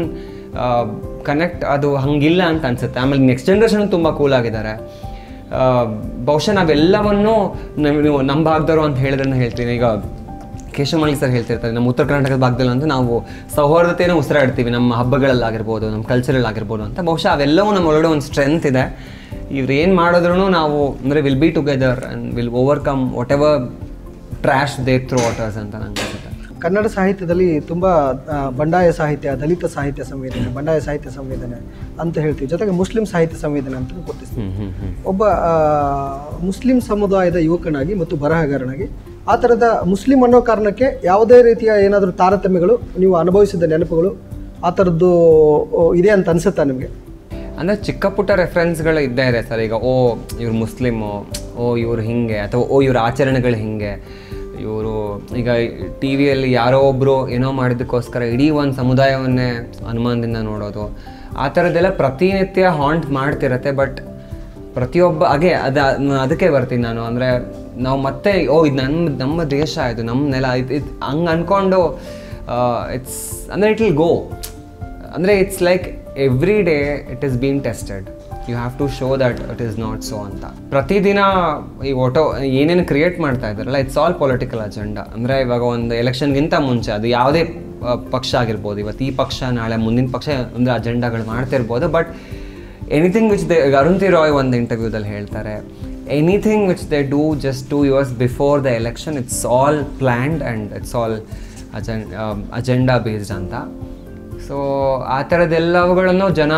Speaker 2: connect ಅದು ಹಂಗಿಲ್ಲ ಅಂತ ಅನ್ಸುತ್ತೆ ಆಮೇಲೆ ನೆಕ್ಸ್ಟ್ ಜನ್ರೇಷನ್ ತುಂಬ ಕೂಲ್ ಆಗಿದ್ದಾರೆ ಆ, ಬಹುಶಃ ನಾವೆಲ್ಲವನ್ನೂ ನಾವ್- ನೀವು ನಮ್ಮ ಭಾಗದವರು ಅಂತ ಹೇಳಿದ್ರೆ ನಾನು ಹೇಳ್ತೀನಿ ಈಗ ಕೇಶವಮಣಿ ಸರ್ ಹೇಳ್ತಿರ್ತಾರೆ ನಮ್ಮ ಉತ್ತರ ಕರ್ನಾಟಕದ ಭಾಗದಲ್ಲಿ ಅಂತ ನಾವು ಸೌಹಾರ್ದತೆಯನ್ನು ಉಸಿರಾಡ್ತೀವಿ ನಮ್ಮ ಹಬ್ಬಗಳಲ್ಲಾಗಿರ್ಬೋದು ನಮ್ಮ ಕಲ್ಚರಲ್ ಆಗಿರ್ಬೋದು ಅಂತ ಬಹುಶಃ ಅವೆಲ್ಲವೂ ನಮ್ಮ ಒಳಗಡೆ ಒಂದು ಸ್ಟ್ರೆಂತ್ ಇದೆ ಇವ್ರು ಏನು ಮಾಡಿದ್ರು ನಾವು ಅಂದರೆ will be together and will overcome whatever trash they through waters ಅಂತ ನಂಗೆ ಅನ್ಸುತ್ತೆ
Speaker 1: ಕನ್ನಡ ಸಾಹಿತ್ಯದಲ್ಲಿ ತುಂಬ ಆ, ಬಂಡಾಯ ಸಾಹಿತ್ಯ ದಲಿತ ಸಾಹಿತ್ಯ ಸಂವೇದನೆ ಬಂಡಾಯ ಸಾಹಿತ್ಯ ಸಂವೇದನೆ ಅಂತ ಹೇಳ್ತೀವಿ ಜೊತೆಗೆ ಮುಸ್ಲಿಂ ಸಾಹಿತ್ಯ ಸಂವೇದನೆ ಅಂತ ಗುರುತಿಸ್ತೀವಿ
Speaker 2: ಹ್ಮ್ ಹ್ಮ್ ಹ್ಮ್
Speaker 1: ಒಬ್ಬ ಆ, ಮುಸ್ಲಿಂ ಸಮುದಾಯದ ಯುವಕನಾಗಿ ಮತ್ತು ಬರಹಗಾರನಾಗಿ ಆ ಥರದ ಮುಸ್ಲಿಂ ಅನ್ನೋ ಕಾರಣಕ್ಕೆ ಯಾವುದೇ ರೀತಿಯ ಏನಾದರೂ ತಾರತಮ್ಯಗಳು ನೀವು ಅನುಭವಿಸಿದ ನೆನಪುಗಳು ಆ ಥರದ್ದು ಓ, ಇದೆ ಅಂತ ಅನ್ಸುತ್ತಾ ನಿಮಗೆ
Speaker 2: ಅಂದರೆ ಚಿಕ್ಕ ಪುಟ್ಟ ರೆಫರೆನ್ಸ್ಗಳು ಇದ್ದೇ ಇದೆ ಸರ್ ಈಗ ಓ ಇವ್ರು ಮುಸ್ಲಿಮು ಓ ಇವ್ರು ಹಿಂಗೆ ಅಥವಾ ಓ ಇವ್ರ ಆಚರಣೆಗಳು ಹಿಂಗೆ ಇವರು ಈಗ ಟಿ ವಿಯಲ್ಲಿ ಯಾರೋ ಒಬ್ಬರು ಏನೋ ಮಾಡಿದ್ದಕ್ಕೋಸ್ಕರ ಇಡೀ ಒಂದು ಸಮುದಾಯವನ್ನೇ ಅನುಮಾನದಿಂದ ನೋಡೋದು ಆ ಥರದ್ದೆಲ್ಲ ಪ್ರತಿನಿತ್ಯ ಹಾಂಟ್ ಮಾಡ್ತಿರತ್ತೆ ಬಟ್ ಪ್ರತಿಯೊಬ್ಬ ಹಾಗೆ ಅದ ನ- ಅದಕ್ಕೆ ಬರ್ತೀನಿ ನಾನು ಅಂದರೆ ನಾವು ಮತ್ತೆ ಓ ಇದು ನನ್ನ ನಮ್ಮ ದೇಶ ಇದು ನಮ್ಮ ನೆಲ ಇದು ಇದು ಹಂಗೆ ಅಂದ್ಕೊಂಡು ಇಟ್ಸ್ ಅಂದರೆ ಇಟ್ ವಿಲ್ ಗೋ ಅಂದರೆ it's like every day it is been tested you have to show that it is not so ಅಂತ ಪ್ರತಿದಿನ ಈ ಓಟೋ ಏನೇನು ಕ್ರಿಯೇಟ್ ಮಾಡ್ತಾ ಇದ್ದಾರಲ್ಲ ಇಟ್ಸ್ ಆಲ್ ಪೊಲಿಟಿಕಲ್ ಅಜೆಂಡಾ ಅಂದರೆ ಇವಾಗ ಒಂದು ಎಲೆಕ್ಷನ್ಗಿಂತ ಮುಂಚೆ ಅದು ಯಾವುದೇ ಆ, ಪಕ್ಷ ಆಗಿರ್ಬೋದು ಇವತ್ತು ಈ ಪಕ್ಷ ನಾಳೆ ಮುಂದಿನ ಪಕ್ಷ ಅಂದರೆ ಅಜೆಂಡಾಗಳು ಮಾಡ್ತಿರ್ಬೋದು but anything which they Arundhati Roy ಒಂದು ಇಂಟರ್ವ್ಯೂದಲ್ಲಿ ಹೇಳ್ತಾರೆ anything which they do just two years before the election it's all planned and it's all agenda agenda based ಅಂತ ಸೊ ಆ ಥರದ್ದೆಲ್ಲವುಗಳನ್ನು ಜನ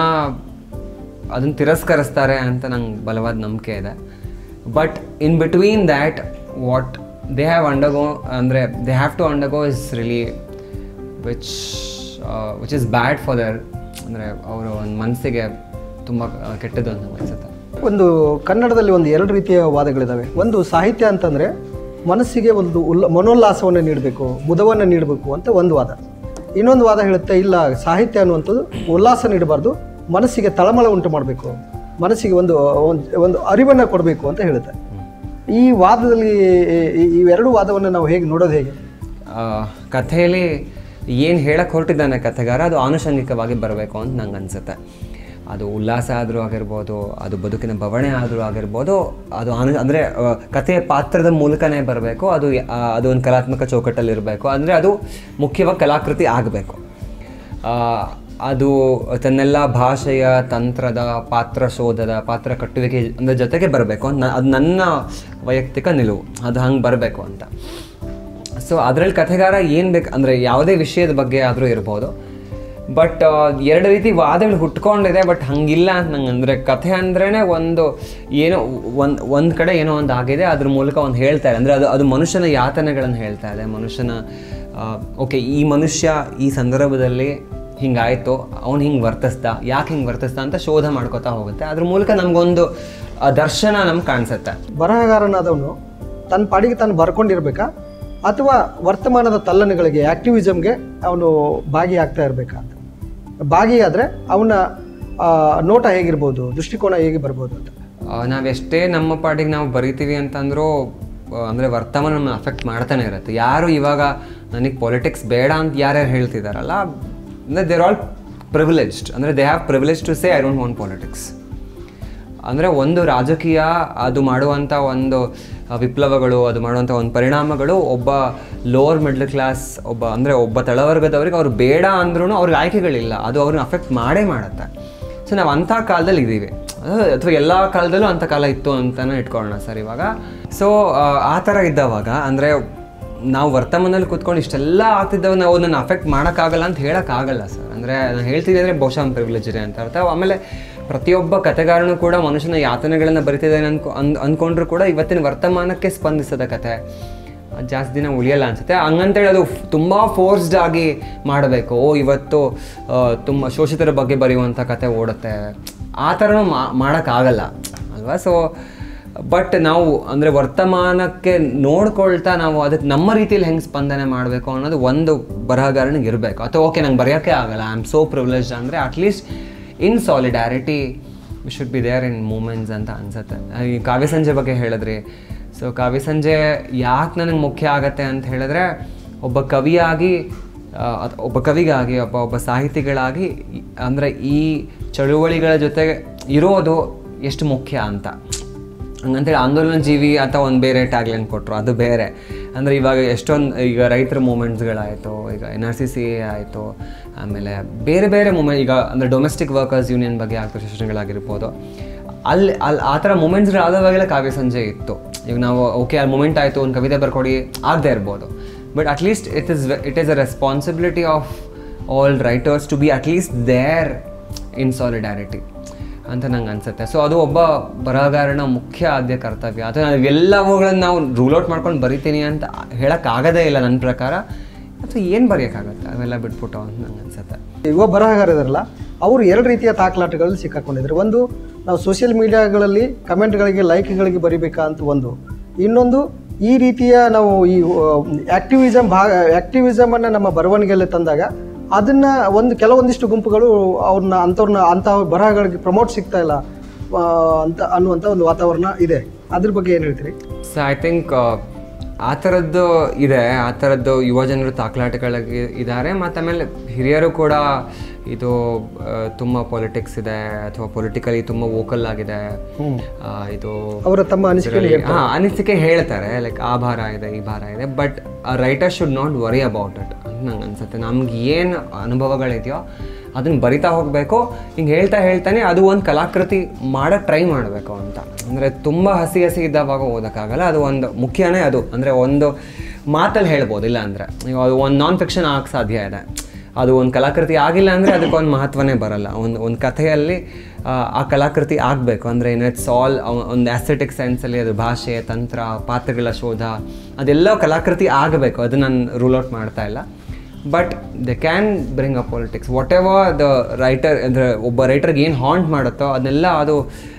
Speaker 2: ಅದನ್ನು ತಿರಸ್ಕರಿಸ್ತಾರೆ ಅಂತ ನಂಗೆ ಬಲವಾದ ನಂಬಿಕೆ ಇದೆ but in between that what they have undergo ಅಂದರೆ they have to undergo is really which which is bad for their ಅಂದರೆ ಅವರ ಒಂದು ಮನಸ್ಸಿಗೆ ತುಂಬ ಕೆಟ್ಟದ್ದು ಅಂತ ನಂಗೆ ಅನ್ಸುತ್ತೆ
Speaker 1: ಒಂದು ಕನ್ನಡದಲ್ಲಿ ಒಂದು ಎರಡು ರೀತಿಯ ವಾದಗಳಿದ್ದಾವೆ ಒಂದು ಸಾಹಿತ್ಯ ಅಂತಂದರೆ ಮನಸ್ಸಿಗೆ ಒಂದು ಉಲ್ಲ ಮನೋಲ್ಲಾಸವನ್ನು ನೀಡಬೇಕು ಮುದವನ್ನು ನೀಡಬೇಕು ಅಂತ ಒಂದು ವಾದ ಇನ್ನೊಂದು ವಾದ ಹೇಳುತ್ತೆ ಇಲ್ಲ ಸಾಹಿತ್ಯ ಅನ್ನುವಂಥದ್ದು ಉಲ್ಲಾಸ ನೀಡಬಾರ್ದು ಮನಸ್ಸಿಗೆ ತಳಮಳ ಉಂಟು ಮಾಡಬೇಕು ಮನಸ್ಸಿಗೆ ಒಂದು ಒಂದು ಒಂದು ಅರಿವನ್ನು ಕೊಡಬೇಕು ಅಂತ ಹೇಳುತ್ತೆ ಈ ವಾದದಲ್ಲಿ ಈ- ಇವೆರಡು ವಾದವನ್ನು ನಾವು ಹೇಗೆ ನೋಡೋದು ಹೇಗೆ
Speaker 2: ಆ, ಕಥೆಯಲ್ಲಿ ಏನು ಹೇಳಕ್ಕೆ ಹೊರಟಿದ್ದಾನೆ ಕಥೆಗಾರ ಅದು ಆನುಷಂಗಿಕವಾಗಿ ಬರಬೇಕು ಅಂತ ನಂಗೆ ಅನಿಸುತ್ತೆ ಅದು ಉಲ್ಲಾಸ ಆದರೂ ಆಗಿರ್ಬೋದು ಅದು ಬದುಕಿನ ಬವಣೆ ಆದರೂ ಆಗಿರ್ಬೋದು ಅದು ಅನು ಅಂದರೆ ಕಥೆಯ ಪಾತ್ರದ ಮೂಲಕನೇ ಬರಬೇಕು ಅದು ಆ, ಅದು ಒಂದು ಕಲಾತ್ಮಕ ಚೌಕಟ್ಟಲ್ಲಿ ಇರಬೇಕು ಅಂದರೆ ಅದು ಮುಖ್ಯವಾಗಿ ಕಲಾಕೃತಿ ಆಗಬೇಕು ಅದು ತನ್ನೆಲ್ಲ ಭಾಷೆಯ ತಂತ್ರದ ಪಾತ್ರ ಶೋಧದ ಪಾತ್ರ ಕಟ್ಟುವಿಕೆ ಅಂದರೆ ಜೊತೆಗೆ ಬರಬೇಕು ಅಂತ ನ- ಅದು ನನ್ನ ವೈಯಕ್ತಿಕ ನಿಲುವು ಅದು ಹಂಗೆ ಬರಬೇಕು ಅಂತ ಸೊ ಅದರಲ್ಲಿ ಕಥೆಗಾರ ಏನು ಬೇಕು ಅಂದರೆ ಯಾವುದೇ ವಿಷಯದ ಬಗ್ಗೆ ಆದರೂ ಇರ್ಬೋದು ಬಟ್ ಎರಡು ರೀತಿ ವಾದಗಳು ಹುಟ್ಕೊಂಡಿದೆ ಬಟ್ ಹಂಗಿಲ್ಲ ಅಂತ ನಂಗೆ ಅಂದರೆ ಕಥೆ ಅಂದ್ರೇ ಒಂದು ಏನೋ ಒಂದು ಒಂದು ಕಡೆ ಏನೋ ಒಂದು ಆಗಿದೆ ಅದ್ರ ಮೂಲಕ ಒಂದು ಹೇಳ್ತಾರೆ ಅಂದರೆ ಅದು ಅದು ಮನುಷ್ಯನ ಯಾತನೆಗಳನ್ನು ಹೇಳ್ತಾ ಇದೆ ಮನುಷ್ಯನ ಓಕೆ ಈ ಮನುಷ್ಯ ಈ ಸಂದರ್ಭದಲ್ಲಿ ಹಿಂಗಾಯ್ತು ಅವ್ನು ಹಿಂಗೆ ವರ್ತಿಸ್ದ ಯಾಕೆ ಹಿಂಗೆ ವರ್ತಿಸ್ದ ಅಂತ ಶೋಧ ಮಾಡ್ಕೋತಾ ಹೋಗುತ್ತೆ ಅದ್ರ ಮೂಲಕ ನಮಗೊಂದು ಆ, ದರ್ಶನ ನಮ್ಗೆ ಕಾಣಿಸುತ್ತೆ
Speaker 1: ಬರಹಗಾರನಾದವನು ತನ್ನ ಪಾಡಿಗೆ ತಾನು ಬರ್ಕೊಂಡಿರ್ಬೇಕಾ ಅಥವಾ ವರ್ತಮಾನದ ತಲ್ಲಣಗಳಿಗೆ ಆಕ್ಟಿವಿಸಮ್ಗೆ ಅವನು ಭಾಗಿಯಾಗ್ತಾ ಇರಬೇಕಾ ಅಂತ ಭಾಗಿಯಾದರೆ ಅವನ ಆ, ನೋಟ ಹೇಗಿರ್ಬೋದು ದೃಷ್ಟಿಕೋನ ಹೇಗೆ ಬರ್ಬೋದು ಅಂತ
Speaker 2: ಆ, ನಾವೆಷ್ಟೇ ನಮ್ಮ ಪಾಡಿಗೆ ನಾವು ಬರಿತೀವಿ ಅಂತಂದ್ರೂ ಆ, ಅಂದರೆ ವರ್ತಮಾನ ನಮ್ಮ ಅಫೆಕ್ಟ್ ಮಾಡ್ತಾನೆ ಇರುತ್ತೆ ಯಾರು ಇವಾಗ ನನಗೆ ಪೊಲಿಟಿಕ್ಸ್ ಬೇಡ ಅಂತ ಯಾರ್ಯಾರು ಹೇಳ್ತಿದಾರಲ್ಲ ಅಂದರೆ ದೇರ್ ಆಲ್ ಪ್ರಿವಿಲೇಜ್ಡ್ ಅಂದರೆ they have privilege to say I don't want politics ಅಂದರೆ ಒಂದು ರಾಜಕೀಯ ಅದು ಮಾಡುವಂಥ ಒಂದು ಆ, ವಿಪ್ಲವಗಳು ಅದು ಮಾಡುವಂಥ ಒಂದು ಪರಿಣಾಮಗಳು ಒಬ್ಬ ಲೋವರ್ ಮಿಡ್ಲ್ ಕ್ಲಾಸ್ ಒಬ್ಬ ಅಂದರೆ ಒಬ್ಬ ತಳವರ್ಗದವ್ರಿಗೆ ಅವ್ರು ಬೇಡ ಅಂದ್ರೂ ಅವ್ರಿಗೆ ಆಯ್ಕೆಗಳಿಲ್ಲ ಅದು ಅವ್ರನ್ನ ಅಫೆಕ್ಟ್ ಮಾಡೇ ಮಾಡುತ್ತೆ ಸೊ ನಾವು ಅಂಥ ಕಾಲದಲ್ಲಿ ಇದ್ದೀವಿ ಅಥವಾ ಎಲ್ಲ ಕಾಲದಲ್ಲೂ ಅಂಥ ಕಾಲ ಇತ್ತು ಅಂತಲೇ ಇಟ್ಕೊಳ್ಳೋಣ ಸರ್ ಇವಾಗ ಸೊ ಆ ಥರ ಇದ್ದವಾಗ ಅಂದರೆ ನಾವು ವರ್ತಮಾನದಲ್ಲಿ ಕೂತ್ಕೊಂಡು ಇಷ್ಟೆಲ್ಲ ಆಗ್ತಿದ್ದವ ನಾವು ನನ್ನ ಅಫೆಕ್ಟ್ ಮಾಡೋಕ್ಕಾಗಲ್ಲ ಅಂತ ಹೇಳೋಕ್ಕಾಗಲ್ಲ ಸರ್ ಅಂದರೆ ನಾನು ಹೇಳ್ತಿದ್ದೆ ಅಂದರೆ ಬಹುಶಃ ಒಂದು ಪ್ರಿವಿಲೇಜ್ ಇದೆ ಅಂತ ಅರ್ಥ ಆಮೇಲೆ ಪ್ರತಿಯೊಬ್ಬ ಕಥೆಗಾರನು ಕೂಡ ಮನುಷ್ಯನ ಯಾತನೆಗಳನ್ನು ಬರಿತಿದ್ದಾನೆ ಅನ್ಕೊ ಅಂದ್ ಅಂದ್ಕೊಂಡ್ರು ಕೂಡ ಇವತ್ತಿನ ವರ್ತಮಾನಕ್ಕೆ ಸ್ಪಂದಿಸದ ಕತೆ ಅದ್ ಜಾಸ್ತಿ ದಿನ ಉಳಿಯಲ್ಲ ಅನ್ಸುತ್ತೆ ಹಂಗಂತೇಳಿ ಅದು ತುಂಬ ಫೋರ್ಸ್ಡ್ ಆಗಿ ಮಾಡಬೇಕು ಓ ಇವತ್ತು ತುಂಬ ಶೋಷಿತರ ಬಗ್ಗೆ ಬರೆಯುವಂಥ ಕತೆ ಓಡುತ್ತೆ ಆ ಥರನೂ ಮಾಡೋಕ್ಕಾಗಲ್ಲ ಅಲ್ವಾ ಸೊ ಬಟ್ ನಾವು ಅಂದರೆ ವರ್ತಮಾನಕ್ಕೆ ನೋಡ್ಕೊಳ್ತಾ ನಾವು ಅದಕ್ಕೆ ನಮ್ಮ ರೀತಿಯಲ್ಲಿ ಹೆಂಗೆ ಸ್ಪಂದನೆ ಮಾಡಬೇಕು ಅನ್ನೋದು ಒಂದು ಬರಹಗಾರನಿಗೆ ಇರಬೇಕು ಅಥವಾ ಓಕೆ ನಂಗೆ ಬರೆಯೋಕ್ಕೆ ಆಗಲ್ಲ ಐ ಆಮ್ ಸೋ ಪ್ರಿವಿಲೇಜ್ಡ್ ಅಂದರೆ at least in solidarity we should be there in movements ಅಂತ ಅನ್ಸುತ್ತೆ ಈ ಕಾವ್ಯ ಸಂಜೆ ಬಗ್ಗೆ ಹೇಳಿದ್ರಿ ಸೊ ಕಾವ್ಯ ಸಂಜೆ ಯಾಕೆ ನನಗೆ ಮುಖ್ಯ ಆಗತ್ತೆ ಅಂತ ಹೇಳಿದ್ರೆ ಒಬ್ಬ ಕವಿಯಾಗಿ ಆ, ಅತ್- ಒಬ್ಬ ಕವಿಗಾಗಿ ಒಬ್ಬ ಒಬ್ಬ ಸಾಹಿತಿಗಳಾಗಿ ಈ- ಅಂದರೆ ಈ ಚಳುವಳಿಗಳ ಜೊತೆ ಇರೋದು ಎಷ್ಟು ಮುಖ್ಯ ಅಂತ ಹಂಗಂತೇಳಿ ಆಂದೋಲನ ಜೀವಿ ಅಥವಾ ಒಂದು ಬೇರೆ ಟ್ಯಾಗ್ಲೈನ್ ಕೊಟ್ಟರು ಅದು ಬೇರೆ ಅಂದರೆ ಇವಾಗ ಎಷ್ಟೊಂದು ಈಗ ರೈತರ ಮೂಮೆಂಟ್ಸ್ಗಳಾಯಿತು ಈಗ N R C C A ಆಯಿತು ಆಮೇಲೆ ಬೇರೆ ಬೇರೆ ಮೂಮೆಂಟ್ ಈಗ ಅಂದರೆ ಡೊಮೆಸ್ಟಿಕ್ ವರ್ಕರ್ಸ್ ಯೂನಿಯನ್ ಬಗ್ಗೆ ಆಗ್ತೋ ಸೆಷನ್ಗಳಾಗಿರ್ಬೋದು ಅಲ್ಲಿ ಅಲ್ಲಿ ಆ ಥರ ಮೂಮೆಂಟ್ಸ್ಗಳಾದವಾಗೆಲ್ಲ ಕಾವ್ಯ ಸಂಜೆ ಇತ್ತು ಈಗ ನಾವು ಓಕೆ ಅಲ್ಲಿ ಮೂಮೆಂಟ್ ಆಯಿತು ಒಂದು ಕವಿತೆ ಬರ್ಕೊಡಿ ಆಗದೆ ಇರ್ಬೋದು but at least it is it is a responsibility of all writers to be at least there in solidarity ಅಂತ ನಂಗೆ ಅನ್ಸುತ್ತೆ ಸೊ ಅದು ಒಬ್ಬ ಬರಹಗಾರನ ಮುಖ್ಯ ಆದ್ಯ ಕರ್ತವ್ಯ ಅಥವಾ ನಾವು ಎಲ್ಲವುಗಳನ್ನು ನಾವು ರೂಲ್ ಔಟ್ ಮಾಡ್ಕೊಂಡು ಬರಿತೀನಿ ಅಂತ ಹೇಳೋಕ್ಕಾಗದೇ ಇಲ್ಲ ನನ್ನ ಪ್ರಕಾರ ಅಥವಾ ಏನು ಬರೆಯೋಕ್ಕಾಗತ್ತೆ ಅವೆಲ್ಲ ಬಿಟ್ಬಿಟ್ಟು ಅಂತ ನಂಗೆ ಅನ್ಸುತ್ತೆ
Speaker 1: ಯುವ ಬರಹಗಾರ ಇದಾರಲ್ಲ ಅವರು ಎರಡು ರೀತಿಯ ತಾಕಲಾಟಗಳಲ್ಲಿ ಸಿಕ್ಕಾಕೊಂಡಿದ್ರು ಒಂದು ನಾವು ಸೋಷಿಯಲ್ ಮೀಡಿಯಾಗಳಲ್ಲಿ ಕಮೆಂಟ್ಗಳಿಗೆ ಲೈಕ್ಗಳಿಗೆ ಬರಿಬೇಕಾ ಅಂತ ಒಂದು ಇನ್ನೊಂದು ಈ ರೀತಿಯ ನಾವು ಈ ಆಕ್ಟಿವಿಸಮ್ ಭಾಗ ಆಕ್ಟಿವಿಸಮನ್ನು ನಮ್ಮ ಬರವಣಿಗೆಯಲ್ಲಿ ತಂದಾಗ ಅದನ್ನ ಒಂದು ಕೆಲವೊಂದಿಷ್ಟು ಗುಂಪುಗಳು ಅವ್ರನ್ನ ಅಂಥವ್ರನ್ನ ಅಂಥ ಬರಹಗಳಿಗೆ ಪ್ರಮೋಟ್ ಸಿಗ್ತಾ ಇಲ್ಲ ಆ, ಅಂತ ಅನ್ನುವಂಥ ಒಂದು ವಾತಾವರಣ ಇದೆ ಅದ್ರ ಬಗ್ಗೆ ಏನು ಹೇಳ್ತೀರಿ
Speaker 2: ಸೊ ಐ ಥಿಂಕ್ ಆ ಥರದ್ದು ಇದೆ ಆ ಥರದ್ದು ಯುವ ಜನರು ತಾಕಲಾಟಗಳಿಗೆ ಇದ್ದಾರೆ ಮತ್ತು ಆಮೇಲೆ ಹಿರಿಯರು ಕೂಡ ಇದು ಆ, ತುಂಬ ಪೊಲಿಟಿಕ್ಸ್ ಇದೆ ಅಥವಾ ಪೊಲಿಟಿಕಲಿ ತುಂಬ ವೋಕಲ್ ಆಗಿದೆ ಆ, ಇದು
Speaker 1: ಅವರ ತಮ್ಮ ಅನಿಸಿಕೆ
Speaker 2: ಹಾ ಅನಿಸಿಕೆ ಹೇಳ್ತಾರೆ ಲೈಕ್ ಆ ಭಾರ ಇದೆ ಈ ಭಾರ ಇದೆ but writer should not worry about it ಅಂತ ನಂಗೆ ಅನ್ಸುತ್ತೆ ನಮ್ಗೆ ಏನು ಅನುಭವಗಳಿದೆಯೋ ಅದನ್ನ ಬರಿತಾ ಹೋಗಬೇಕು ಹಿಂಗೆ ಹೇಳ್ತಾ ಹೇಳ್ತಾನೆ ಅದು ಒಂದು ಕಲಾಕೃತಿ ಮಾಡೋಕ್ಕೆ ಟ್ರೈ ಮಾಡಬೇಕು ಅಂತ ಅಂದರೆ ತುಂಬ ಹಸಿ ಹಸಿ ಇದ್ದಾವಾಗ ಓದೋಕ್ಕಾಗಲ್ಲ ಅದು ಒಂದು ಮುಖ್ಯನೇ ಅದು ಅಂದರೆ ಒಂದು ಮಾತಲ್ಲಿ ಹೇಳ್ಬೋದು ಇಲ್ಲ ಅಂದರೆ ಒಂದು ನಾನ್ ಫಿಕ್ಷನ್ ಆಗಕ್ಕೆ ಸಾಧ್ಯ ಇದೆ ಅದು ಒಂದು ಕಲಾಕೃತಿ ಆಗಿಲ್ಲ ಅಂದರೆ ಅದಕ್ಕೊಂದು ಮಹತ್ವನೇ ಬರಲ್ಲ ಒಂದು ಒಂದು ಕಥೆಯಲ್ಲಿ ಆ, ಆ ಕಲಾಕೃತಿ ಆಗಬೇಕು ಅಂದರೆ ಇನ್ ಇಟ್ಸ್ ಆಲ್ ಒಂದು ಆಸ್ಥೆಟಿಕ್ ಸೆನ್ಸಲ್ಲಿ ಅದು ಭಾಷೆ ತಂತ್ರ ಪಾತ್ರಗಳ ಶೋಧ ಅದೆಲ್ಲ ಕಲಾಕೃತಿ ಆಗಬೇಕು ಅದು ನಾನು ರೂಲ್ ಔಟ್ ಮಾಡ್ತಾ ಇಲ್ಲ but they can bring a politics whatever the writer ಅಂದರೆ ಒಬ್ಬ ರೈಟರ್ಗೆ ಏನು ಹಾಂಟ್ ಮಾಡುತ್ತೋ ಅದನ್ನೆಲ್ಲ ಅದು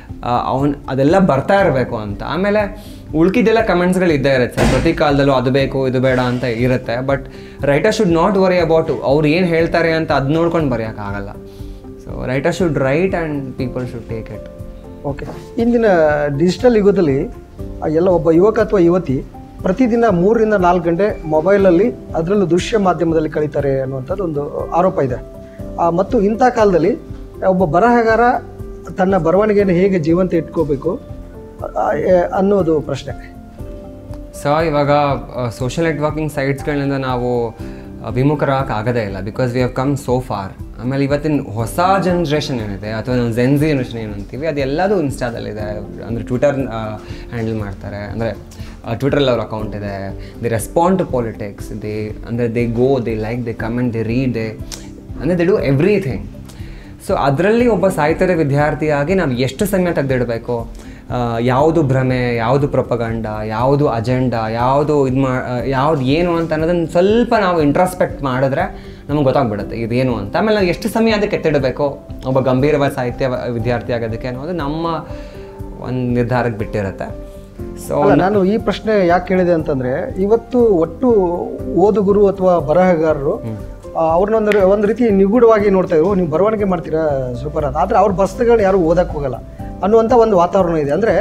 Speaker 2: ಅವನು ಅದೆಲ್ಲ ಬರ್ತಾ ಇರಬೇಕು ಅಂತ ಆಮೇಲೆ ಉಳ್ಕಿದ್ದೆಲ್ಲ ಕಮೆಂಟ್ಸ್ಗಳು ಇದ್ದೇ ಇರುತ್ತೆ ಸರ್ ಪ್ರತಿ ಕಾಲದಲ್ಲೂ ಅದು ಬೇಕು ಇದು ಬೇಡ ಅಂತ ಇರುತ್ತೆ but writer should not worry about ಅವ್ರು ಏನು ಹೇಳ್ತಾರೆ ಅಂತ ಅದು ನೋಡ್ಕೊಂಡು ಬರೆಯೋಕ್ಕಾಗಲ್ಲ so so writer should write and people should take it
Speaker 1: okay ಇಂದಿನ ಡಿಜಿಟಲ್ ಯುಗದಲ್ಲಿ ಆ ಎಲ್ಲ ಒಬ್ಬ ಯುವಕ ಅಥವಾ ಯುವತಿ ಪ್ರತಿದಿನ ಮೂರರಿಂದ ನಾಲ್ಕು ಗಂಟೆ ಮೊಬೈಲಲ್ಲಿ ಅದರಲ್ಲೂ ದೃಶ್ಯ ಮಾಧ್ಯಮದಲ್ಲಿ ಕಳೀತಾರೆ ಅನ್ನುವಂಥದ್ದು ಒಂದು ಆರೋಪ ಇದೆ ಆ, ಮತ್ತು ಇಂಥ ಕಾಲದಲ್ಲಿ ಒಬ್ಬ ಬರಹಗಾರ ತನ್ನ ಬರವಣಿಗೆಯನ್ನು ಹೇಗೆ ಜೀವಂತ ಇಟ್ಕೋಬೇಕು ಆ, ಎ- ಅನ್ನೋದು ಪ್ರಶ್ನೆ
Speaker 2: ಸೊ ಇವಾಗ ಸೋಷಿಯಲ್ ನೆಟ್ವರ್ಕಿಂಗ್ ಸೈಟ್ಸ್ಗಳಿಂದ ನಾವು ಆ, ವಿಮುಖರಾಗಕ್ಕೆ ಆಗದೇ ಇಲ್ಲ because we have come so far ಆಮೇಲೆ ಇವತ್ತಿನ ಹೊಸ ಜನ್ರೇಷನ್ ಏನಿದೆ ಅಥವಾ ನಾವು ಜೆನ್ಜಿ ಜನ್ರೇಷನ್ ಏನು ಅಂತೀವಿ ಅದೆಲ್ಲದೂ ಇನ್ಸ್ಟಾದಲ್ಲಿದೆ ಅಂದರೆ ಟ್ವಿಟರ್ ಹ್ಯಾಂಡಲ್ ಮಾಡ್ತಾರೆ ಅಂದರೆ ಟ್ವಿಟ್ರಲ್ಲಿ ಅವ್ರ ಅಕೌಂಟ್ ಇದೆ they respond to politics they ಅಂದರೆ they go they like they comment they read they ಅಂದರೆ ದೇ ಡೂ ಎವ್ರಿಥಿಂಗ್ ಸೊ ಅದರಲ್ಲಿ ಒಬ್ಬ ಸಾಹಿತ್ಯದ ವಿದ್ಯಾರ್ಥಿಯಾಗಿ ನಾವು ಎಷ್ಟು ಸಮಯ ತೆಗೆದಿಡಬೇಕು ಯಾವುದು ಭ್ರಮೆ ಯಾವುದು ಪ್ರೊಪಗಂಡ ಯಾವುದು ಅಜೆಂಡಾ ಯಾವುದು ಇದು ಮಾ ಯಾವುದು ಏನು ಅಂತ ಅನ್ನೋದನ್ನು ಸ್ವಲ್ಪ ನಾವು ಇಂಟ್ರಾಸ್ಪೆಕ್ಟ್ ಮಾಡಿದ್ರೆ ನಮಗೆ ಗೊತ್ತಾಗ್ಬಿಡುತ್ತೆ ಇದೇನು ಅಂತ ಆಮೇಲೆ ನಾವು ಎಷ್ಟು ಸಮಯ ಅದಕ್ಕೆ ಎತ್ತಿಡಬೇಕು ಒಬ್ಬ ಗಂಭೀರವಾದ ಸಾಹಿತ್ಯ ವಿದ್ಯಾರ್ಥಿ ಆಗೋದಕ್ಕೆ ಅನ್ನೋದು ನಮ್ಮ ಒಂದು ನಿರ್ಧಾರಕ್ಕೆ ಬಿಟ್ಟಿರುತ್ತೆ ಸೊ
Speaker 1: ಅಲ್ಲ ನಾನು ಈ ಪ್ರಶ್ನೆ ಯಾಕೆ ಕೇಳಿದೆ ಅಂತಂದ್ರೆ ಇವತ್ತು ಒಟ್ಟು ಓದುಗುರು ಅಥವಾ ಬರಹಗಾರರು ಆ, ಅವ್ರನ್ನ ಒಂದು ಒಂದು ರೀತಿ ನಿಗೂಢವಾಗಿ ನೋಡ್ತಾ ಇದ್ರು ನೀವು ಬರವಣಿಗೆ ಮಾಡ್ತೀರಾ ಸೂಪರ್ ಅಂತ ಆದರೆ ಅವ್ರ ಪುಸ್ತಕಗಳನ್ನ ಯಾರು ಓದಕ್ಕೆ ಹೋಗಲ್ಲ ಅನ್ನುವಂಥ ಒಂದು ವಾತಾವರಣ ಇದೆ ಅಂದರೆ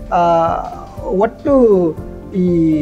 Speaker 1: ಒಟ್ಟು ಈ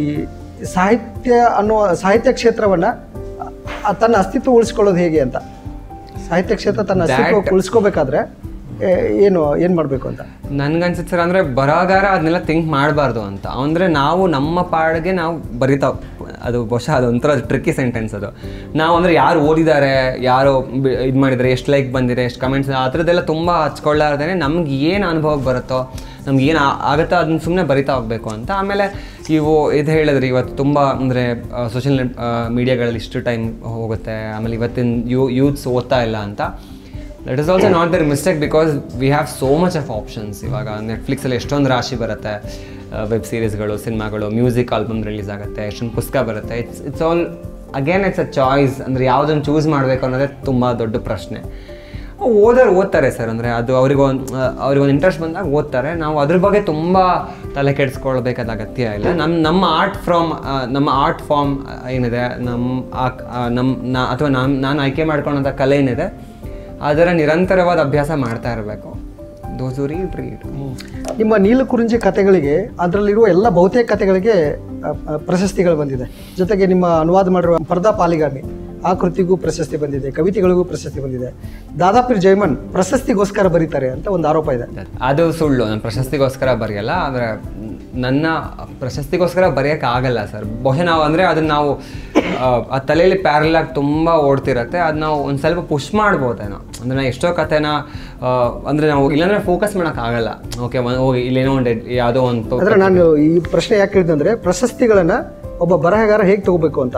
Speaker 1: ಸಾಹಿತ್ಯ ಅನ್ನುವ ಸಾಹಿತ್ಯ ಕ್ಷೇತ್ರವನ್ನು ತನ್ನ ಅಸ್ತಿತ್ವ ಉಳಿಸ್ಕೊಳ್ಳೋದು ಹೇಗೆ ಅಂತ ಸಾಹಿತ್ಯ ಕ್ಷೇತ್ರ ತನ್ನ ಅಸ್ತಿತ್ವ ಉಳಿಸ್ಕೋಬೇಕಾದ್ರೆ ಏ- ಏನು ಏನು ಮಾಡಬೇಕು ಅಂತ
Speaker 2: ನನ್ಗನ್ಸುತ್ತೆ ಸರ್ ಅಂದರೆ ಬರಹಗಾರ ಅದನ್ನೆಲ್ಲ ಥಿಂಕ್ ಮಾಡಬಾರ್ದು ಅಂತ ಅಂದರೆ ನಾವು ನಮ್ಮ ಪಾಡಿಗೆ ನಾವು ಬರಿತಾ ಅದು ಬಹುಶಃ ಅದು ಒಂಥರ ಟ್ರಿಕ್ಕಿ ಸೆಂಟೆನ್ಸ್ ಅದು ನಾವು ಅಂದರೆ ಯಾರು ಓದಿದ್ದಾರೆ ಯಾರು ಇದು ಮಾಡಿದ್ದಾರೆ ಎಷ್ಟು ಲೈಕ್ ಬಂದಿದೆ ಎಷ್ಟು ಕಮೆಂಟ್ಸ್ ಆ ಥರದ್ದೆಲ್ಲ ತುಂಬ ಹಚ್ಕೊಳ್ಳಾರ್ದೇ ನಮ್ಗೆ ಏನು ಅನುಭವಕ್ಕೆ ಬರುತ್ತೋ ನಮ್ಗೆ ಏನು ಆಗುತ್ತೋ ಅದನ್ನ ಸುಮ್ಮನೆ ಬರಿತಾ ಹೋಗಬೇಕು ಅಂತ ಆಮೇಲೆ ಇವು ಇದು ಹೇಳಿದ್ರಿ ಇವತ್ತು ತುಂಬ ಅಂದರೆ ಸೋಷಿಯಲ್ ಮೀಡಿಯಾಗಳಲ್ಲಿ ಇಷ್ಟು ಟೈಮ್ ಹೋಗುತ್ತೆ ಆಮೇಲೆ ಇವತ್ತಿನ ಯೂ ಯೂತ್ಸ್ ಓದ್ತಾ ಇಲ್ಲ ಅಂತ that is also not their mistake because we have so much of options ಇವಾಗ ನೆಟ್ಫ್ಲಿಕ್ಸಲ್ಲಿ ಎಷ್ಟೊಂದು ರಾಶಿ ಬರುತ್ತೆ ವೆಬ್ ಸೀರೀಸ್ಗಳು ಸಿನಿಮಾಗಳು ಮ್ಯೂಸಿಕ್ ಆಲ್ಬಮ್ ರಿಲೀಸ್ ಆಗುತ್ತೆ ಎಷ್ಟೊಂದು ಪುಸ್ತಕ ಬರುತ್ತೆ it's it's all again it's a choice ಅಂದರೆ ಯಾವುದನ್ನು ಚೂಸ್ ಮಾಡಬೇಕು ಅನ್ನೋದೇ ತುಂಬ ದೊಡ್ಡ ಪ್ರಶ್ನೆ ಓದೋರು ಓದ್ತಾರೆ ಸರ್ ಅಂದರೆ ಅದು ಅವ್ರಿಗೊಂದು ಅವ್ರಿಗೊಂದು ಇಂಟ್ರೆಸ್ಟ್ ಬಂದಾಗ ಓದ್ತಾರೆ ನಾವು ಅದ್ರ ಬಗ್ಗೆ ತುಂಬ ತಲೆ ಕೆಡಿಸ್ಕೊಳ್ಬೇಕಾದ ಅಗತ್ಯ ಇಲ್ಲ ನಮ್ಮ ನಮ್ಮ ಆರ್ಟ್ ಫ್ರಾಮ್ ನಮ್ಮ ಆರ್ಟ್ ಫಾರ್ಮ್ ಏನಿದೆ ನಮ್ಮ ಆ ನಮ್ಮ ನಾ ಅಥವಾ ನಾನು ನಾನು ಆಯ್ಕೆ ಮಾಡ್ಕೊಳ್ಳೋಂಥ ಕಲೆ ಏನಿದೆ ಅದರ ನಿರಂತರವಾದ ಅಭ್ಯಾಸ ಮಾಡ್ತಾ ಇರಬೇಕು ದೋಸು ರೀಡ್ ರೀಡ್
Speaker 1: ನಿಮ್ಮ ನೀಲಕುರಿಂಜಿ ಕಥೆಗಳಿಗೆ ಅದರಲ್ಲಿರುವ ಎಲ್ಲ ಬಹುತೇಕ ಕಥೆಗಳಿಗೆ ಅ, ಅ, ಪ್ರಶಸ್ತಿಗಳು ಬಂದಿದೆ ಜೊತೆಗೆ ನಿಮ್ಮ ಅನುವಾದ ಮಾಡಿರುವ ಪರ್ದಾ ಪಾಲಿಗಾಮಿ ಆ ಕೃತಿಗೂ ಪ್ರಶಸ್ತಿ ಬಂದಿದೆ ಕವಿತೆಗಳಿಗೂ ಪ್ರಶಸ್ತಿ ಬಂದಿದೆ ದಾದಾಪೀರ್ ಜೈಮನ್ ಪ್ರಶಸ್ತಿಗೋಸ್ಕರ ಬರೀತಾರೆ ಅಂತ ಒಂದು ಆರೋಪ ಇದೆ
Speaker 2: ಅದು ಸುಳ್ಳು ನಾನು ಪ್ರಶಸ್ತಿಗೋಸ್ಕರ ಬರೆಯಲ್ಲ ಆದರೆ ನನ್ನ ಪ್ರಶಸ್ತಿಗೋಸ್ಕರ ಬರೆಯೋಕ್ಕಾಗಲ್ಲ ಸರ್ ಬಹುಶಃ ನಾವು ಅಂದರೆ ಅದನ್ನು ನಾವು ಆ, ಆ ತಲೆಯಲ್ಲಿ ಪ್ಯಾರಲ್ ಆಗಿ ತುಂಬ ಓಡ್ತಿರತ್ತೆ ಅದು ನಾವು ಒಂದು ಸ್ವಲ್ಪ ಪುಷ್ ಮಾಡ್ಬೋದೇನೋ ಅಂದರೆ ನಾವು ಎಷ್ಟೋ ಕಥೆನ ಆ, ಅಂದರೆ ನಾವು ಇಲ್ಲಾಂದರೆ ಫೋಕಸ್ ಮಾಡೋಕ್ಕಾಗಲ್ಲ ಓಕೆ ಹೋಗಿ ಇಲ್ಲೇನೋ ಒಂದು ಯಾವುದೋ ಒಂದು
Speaker 1: ಆದರೆ ನಾನು ಈ ಪ್ರಶ್ನೆ ಯಾಕೆ ಕೇಳಿದೆ ಅಂದರೆ ಪ್ರಶಸ್ತಿಗಳನ್ನು ಒಬ್ಬ ಬರಹಗಾರ ಹೇಗೆ ತಗೋಬೇಕು ಅಂತ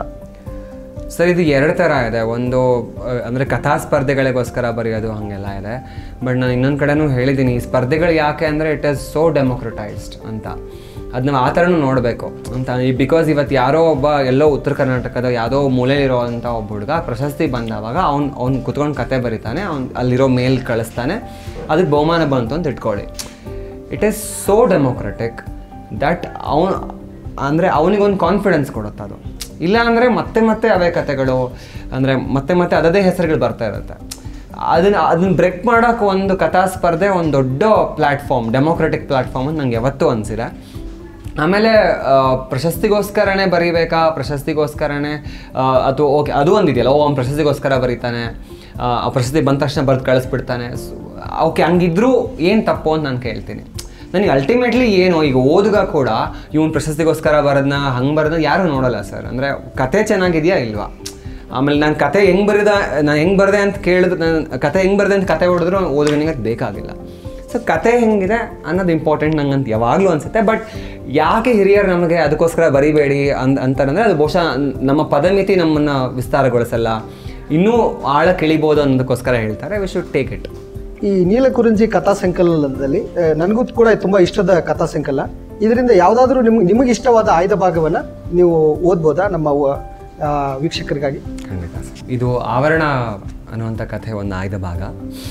Speaker 2: ಸರ್ ಇದು ಎರಡು ಥರ ಇದೆ ಒಂದು ಅಹ್, ಅಂದರೆ ಕಥಾ ಸ್ಪರ್ಧೆಗಳಿಗೋಸ್ಕರ ಬರೆಯೋದು ಹಾಗೆಲ್ಲ ಇದೆ ಬಟ್ ನಾನು ಇನ್ನೊಂದು ಕಡೆನೂ ಹೇಳಿದ್ದೀನಿ ಈ ಸ್ಪರ್ಧೆಗಳು ಯಾಕೆ ಅಂದರೆ ಇಟ್ ಈಸ್ ಸೋ ಡೆಮೋಕ್ರಟೈಸ್ಡ್ ಅಂತ ಅದು ನಾವು ಆ ಥರನೂ ನೋಡಬೇಕು ಅಂತ ಈ ಬಿಕಾಸ್ ಇವತ್ತು ಯಾರೋ ಒಬ್ಬ ಎಲ್ಲೋ ಉತ್ತರ ಕರ್ನಾಟಕದ ಯಾವುದೋ ಮೂಲೆಯಲ್ಲಿರೋವಂಥ ಒಬ್ಬ ಹುಡುಗ ಪ್ರಶಸ್ತಿ ಬಂದವಾಗ ಅವ್ನು ಅವ್ನು ಕುತ್ಕೊಂಡು ಕತೆ ಬರೀತಾನೆ ಅವ್ನು ಅಲ್ಲಿರೋ ಮೇಲ್ ಕಳಿಸ್ತಾನೆ ಅದಕ್ಕೆ ಬಹುಮಾನ ಬಂತು ಅಂತ ಇಟ್ಕೊಳ್ಳಿ it is so democratic that ಅವನು ಅಂದರೆ ಅವನಿಗೊಂದು ಕಾನ್ಫಿಡೆನ್ಸ್ ಕೊಡುತ್ತೆ ಅದು ಇಲ್ಲ ಅಂದರೆ ಮತ್ತೆ ಮತ್ತೆ ಅವೇ ಕತೆಗಳು ಅಂದರೆ ಮತ್ತೆ ಮತ್ತೆ ಅದದೇ ಹೆಸರುಗಳು ಬರ್ತಾ ಇರುತ್ತೆ ಅದನ್ನ ಅದನ್ನ ಬ್ರೇಕ್ ಮಾಡೋಕೆ ಒಂದು ಕಥಾ ಸ್ಪರ್ಧೆ ಒಂದು ದೊಡ್ಡ ಪ್ಲ್ಯಾಟ್ಫಾರ್ಮ್ ಡೆಮೋಕ್ರೆಟಿಕ್ ಪ್ಲ್ಯಾಟ್ಫಾರ್ಮ್ ಅಂತ ನಂಗೆ ಯಾವತ್ತೂ ಅನಿಸಿದೆ ಆಮೇಲೆ ಆ, ಪ್ರಶಸ್ತಿಗೋಸ್ಕರನೇ ಬರೀಬೇಕಾ ಪ್ರಶಸ್ತಿಗೋಸ್ಕರನೇ ಅಥವಾ ಓಕೆ ಅದು ಒಂದಿದೆಯಲ್ಲ ಓ ಅವ್ನು ಪ್ರಶಸ್ತಿಗೋಸ್ಕರ ಬರೀತಾನೆ ಆ, ಆ ಪ್ರಶಸ್ತಿ ಬಂದ ತಕ್ಷಣ ಬರ್ದು ಕಳಿಸ್ಬಿಡ್ತಾನೆ ಓಕೆ ಹಂಗಿದ್ರೂ ಏನು ತಪ್ಪು ಅಂತ ನಾನು ಕೇಳ್ತೀನಿ ನನಗೆ ಅಲ್ಟಿಮೇಟ್ಲಿ ಏನು ಈಗ ಓದುಗ ಕೂಡ ಇವನು ಪ್ರಶಸ್ತಿಗೋಸ್ಕರ ಬರೋದನ್ನ ಹಂಗೆ ಬರೋದನ್ನ ಯಾರೂ ನೋಡಲ್ಲ ಸರ್ ಅಂದರೆ ಕತೆ ಚೆನ್ನಾಗಿದೆಯಾ ಇಲ್ವಾ ಆಮೇಲೆ ನಾನು ಕತೆ ಹೆಂಗೆ ಬರೆದ ನಾನು ಹೆಂಗೆ ಬರದೆ ಅಂತ ಕೇಳಿದ್ರೆ ನಾನು ಕತೆ ಹೆಂಗೆ ಬರದೆ ಅಂತ ಕತೆ ಹೊಡೆದ್ರು ಓದುಗನಿಗೆ ಅದು ಬೇಕಾಗಿಲ್ಲ ಸೊ ಕತೆ ಹೆಂಗಿದೆ ಅನ್ನೋದು ಇಂಪಾರ್ಟೆಂಟ್ ನಂಗೆ ಅಂತ ಯಾವಾಗಲೂ ಅನಿಸುತ್ತೆ ಬಟ್ ಯಾಕೆ ಹಿರಿಯರು ನಮಗೆ ಅದಕ್ಕೋಸ್ಕರ ಬರಿಬೇಡಿ ಅಂತ ಅಂತಾರಂದರೆ ಅದು ಬಹುಶಃ ನಮ್ಮ ಪದಮಿತಿ ನಮ್ಮನ್ನು ವಿಸ್ತಾರಗೊಳಿಸಲ್ಲ ಇನ್ನೂ ಆಳ ಕಿಳಿಬೋದು ಅನ್ನೋದಕ್ಕೋಸ್ಕರ ಹೇಳ್ತಾರೆ ವಿ ಶುಡ್ ಟೇಕ್ ಇಟ್
Speaker 1: ಈ ನೀಲಕುರಿಂಜಿ ಕಥಾ ಸಂಕಲನದಲ್ಲಿ ಆ, ನನಗೂ ಕೂಡ ತುಂಬ ಇಷ್ಟದ ಕಥಾ ಸಂಕಲನ ಇದರಿಂದ ಯಾವುದಾದ್ರೂ ನಿಮ್ಗೆ ನಿಮಗೆ ಇಷ್ಟವಾದ ಆಯ್ದ ಭಾಗವನ್ನು ನೀವು ಓದ್ಬೋದಾ ನಮ್ಮ ವ- ಆ, ವೀಕ್ಷಕರಿಗಾಗಿ
Speaker 2: ಖಂಡಿತ ಸರ್. ಇದು ಆವರಣ ಅನ್ನುವಂಥ ಕಥೆ ಒಂದು ಆಯ್ದ ಭಾಗ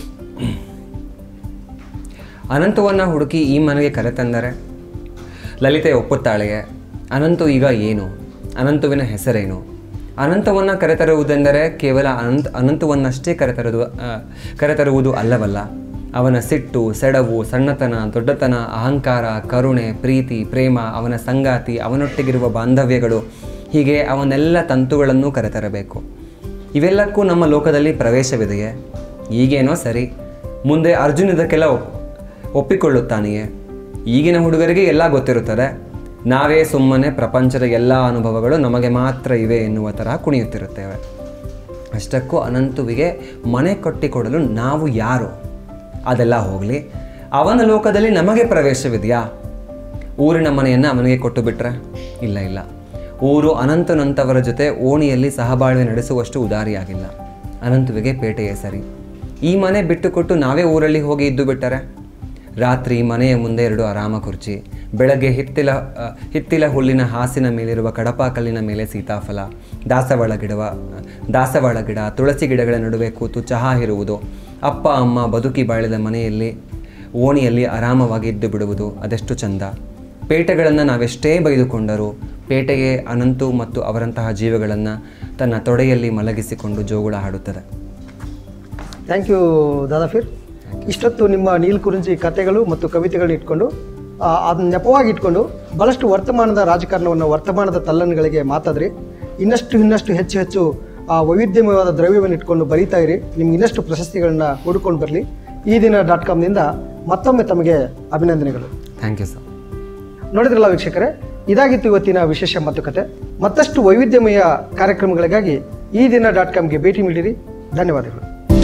Speaker 2: ಅನಂತವನ್ನು ಹುಡುಕಿ ಈ ಮನೆಗೆ ಕರೆತಂದರೆ ಲಲಿತೆ ಒಪ್ಪುತ್ತಾಳೆಯೇ ಅನಂತು ಈಗ ಏನು ಅನಂತುವಿನ ಹೆಸರೇನು ಅನಂತವನ್ನು ಕರೆತರುವುದೆಂದರೆ ಕೇವಲ ಅನಂತ ಅನಂತವನ್ನಷ್ಟೇ ಕರೆತರುವುದು ಆ, ಕರೆತರುವುದು ಅಲ್ಲವಲ್ಲ ಅವನ ಸಿಟ್ಟು ಸೆಡವು ಸಣ್ಣತನ ದೊಡ್ಡತನ ಅಹಂಕಾರ ಕರುಣೆ ಪ್ರೀತಿ ಪ್ರೇಮ ಅವನ ಸಂಗಾತಿ ಅವನೊಟ್ಟಿಗಿರುವ ಬಾಂಧವ್ಯಗಳು ಹೀಗೆ ಅವನೆಲ್ಲ ತಂತುಗಳನ್ನು ಕರೆತರಬೇಕು ಇವೆಲ್ಲಕ್ಕೂ ನಮ್ಮ ಲೋಕದಲ್ಲಿ ಪ್ರವೇಶವಿದೆಯೇ ಈಗೇನೋ ಸರಿ ಮುಂದೆ ಅರ್ಜುನ್ ಇದಕ್ಕೆಲ್ಲ ಒಪ್- ಒಪ್ಪಿಕೊಳ್ಳುತ್ತಾನೆಯೇ ಈಗಿನ ಹುಡುಗರಿಗೆ ಎಲ್ಲ ಗೊತ್ತಿರುತ್ತದೆ ನಾವೇ ಸುಮ್ಮನೆ ಪ್ರಪಂಚದ ಎಲ್ಲ ಅನುಭವಗಳು ನಮಗೆ ಮಾತ್ರ ಇವೆ ಎನ್ನುವ ಥರ ಕುಣಿಯುತ್ತಿರುತ್ತೇವೆ ಅಷ್ಟಕ್ಕೂ ಅನಂತುವಿಗೆ ಮನೆ ಕಟ್ಟಿಕೊಡಲು ನಾವು ಯಾರು ಅದೆಲ್ಲ ಹೋಗಲಿ ಅವನ ಲೋಕದಲ್ಲಿ ನಮಗೆ ಪ್ರವೇಶವಿದೆಯಾ ಊರಿನ ಮನೆಯನ್ನು ಅವನಿಗೆ ಕೊಟ್ಟು ಬಿಟ್ರೆ ಇಲ್ಲ ಇಲ್ಲ ಊರು ಅನಂತನಂತವರ ಜೊತೆ ಓಣಿಯಲ್ಲಿ ಸಹಬಾಳ್ವೆ ನಡೆಸುವಷ್ಟು ಉದಾರಿಯಾಗಿಲ್ಲ ಅನಂತುವಿಗೆ ಪೇಟೆಯೇ ಸರಿ ಈ ಮನೆ ಬಿಟ್ಟುಕೊಟ್ಟು ನಾವೇ ಊರಲ್ಲಿ ಹೋಗಿ ಇದ್ದು ಬಿಟ್ಟರೆ ರಾತ್ರಿ ಮನೆಯ ಮುಂದೆ ಎರಡು ಆರಾಮ ಕುರ್ಚಿ ಬೆಳಗ್ಗೆ ಹಿತ್ತಿಲ ಆ, ಹಿತ್ತಿಲ ಹುಲ್ಲಿನ ಹಾಸಿನ ಮೇಲಿರುವ ಕಡಪ ಕಲ್ಲಿನ ಮೇಲೆ ಸೀತಾಫಲ ದಾಸವಾಳ ಗಿಡವ ದಾಸವಾಳ ಗಿಡ ತುಳಸಿ ಗಿಡಗಳ ನಡುವೆ ಕೂತು ಚಹಾ ಇರುವುದು ಅಪ್ಪ ಅಮ್ಮ ಬದುಕಿ ಬಾಳಿದ ಮನೆಯಲ್ಲಿ ಓಣಿಯಲ್ಲಿ ಆರಾಮವಾಗಿ ಇದ್ದು ಬಿಡುವುದು ಅದೆಷ್ಟು ಚಂದ ಪೇಟೆಗಳನ್ನು ನಾವೆಷ್ಟೇ ಬೈದುಕೊಂಡರೂ ಪೇಟೆಗೆ ಅನಂತು ಮತ್ತು ಅವರಂತಹ ಜೀವಗಳನ್ನು ತನ್ನ ತೊಡೆಯಲ್ಲಿ ಮಲಗಿಸಿಕೊಂಡು ಜೋಗುಳ ಹಾಡುತ್ತದೆ
Speaker 1: ಥ್ಯಾಂಕ್ ಯು ದಾದಾಫೀರ್ ಇಷ್ಟೊತ್ತು ನಿಮ್ಮ ನೀಲ್ ಕುರಿಂಚಿ ಕಥೆಗಳು ಮತ್ತು ಕವಿತೆಗಳನ್ನ ಇಟ್ಕೊಂಡು ಆ, ಅದನ್ನ ನೆಪವಾಗಿ ಇಟ್ಕೊಂಡು ಬಹಳಷ್ಟು ವರ್ತಮಾನದ ರಾಜಕಾರಣವನ್ನು ವರ್ತಮಾನದ ತಲ್ಲನ್ಗಳಿಗೆ ಮಾತಾದ್ರಿ ಇನ್ನಷ್ಟು ಇನ್ನಷ್ಟು ಹೆಚ್ಚು ಹೆಚ್ಚು ಆ ವೈವಿಧ್ಯಮಯವಾದ ದ್ರವ್ಯವನ್ನು ಇಟ್ಕೊಂಡು ಬರೀತಾ ಇರಿ ನಿಮ್ಗೆ ಇನ್ನಷ್ಟು ಪ್ರಶಸ್ತಿಗಳನ್ನ ಹುಡುಕೊಂಡು ಬರಲಿ ಈ ದಿನ ಡಾಟ್ ಕಾಮ್ನಿಂದ ಮತ್ತೊಮ್ಮೆ ತಮಗೆ ಅಭಿನಂದನೆಗಳು
Speaker 2: ಥ್ಯಾಂಕ್ ಯು ಸರ್
Speaker 1: ನೋಡಿದ್ರಲ್ಲ ವೀಕ್ಷಕರೇ ಇದಾಗಿತ್ತು ಇವತ್ತಿನ ವಿಶೇಷ ಮಾತುಕತೆ ಮತ್ತಷ್ಟು ವೈವಿಧ್ಯಮಯ ಕಾರ್ಯಕ್ರಮಗಳಿಗಾಗಿ ಈ ದಿನ ಡಾಟ್ ಕಾಮ್ಗೆ ಭೇಟಿ ನೀಡಿರಿ ಧನ್ಯವಾದಗಳು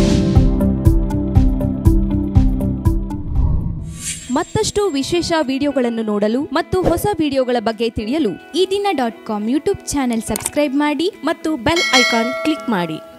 Speaker 3: ಮತ್ತಷ್ಟು ವಿಶೇಷ ವಿಡಿಯೋಗಳನ್ನು ನೋಡಲು ಮತ್ತು ಹೊಸ ವಿಡಿಯೋಗಳ ಬಗ್ಗೆ ತಿಳಿಯಲು
Speaker 4: ಈ ದಿನ dot com YouTube channel subscribe ಮಾಡಿ
Speaker 3: ಮತ್ತು ಬೆಲ್ ಐಕಾನ್ ಕ್ಲಿಕ್ ಮಾಡಿ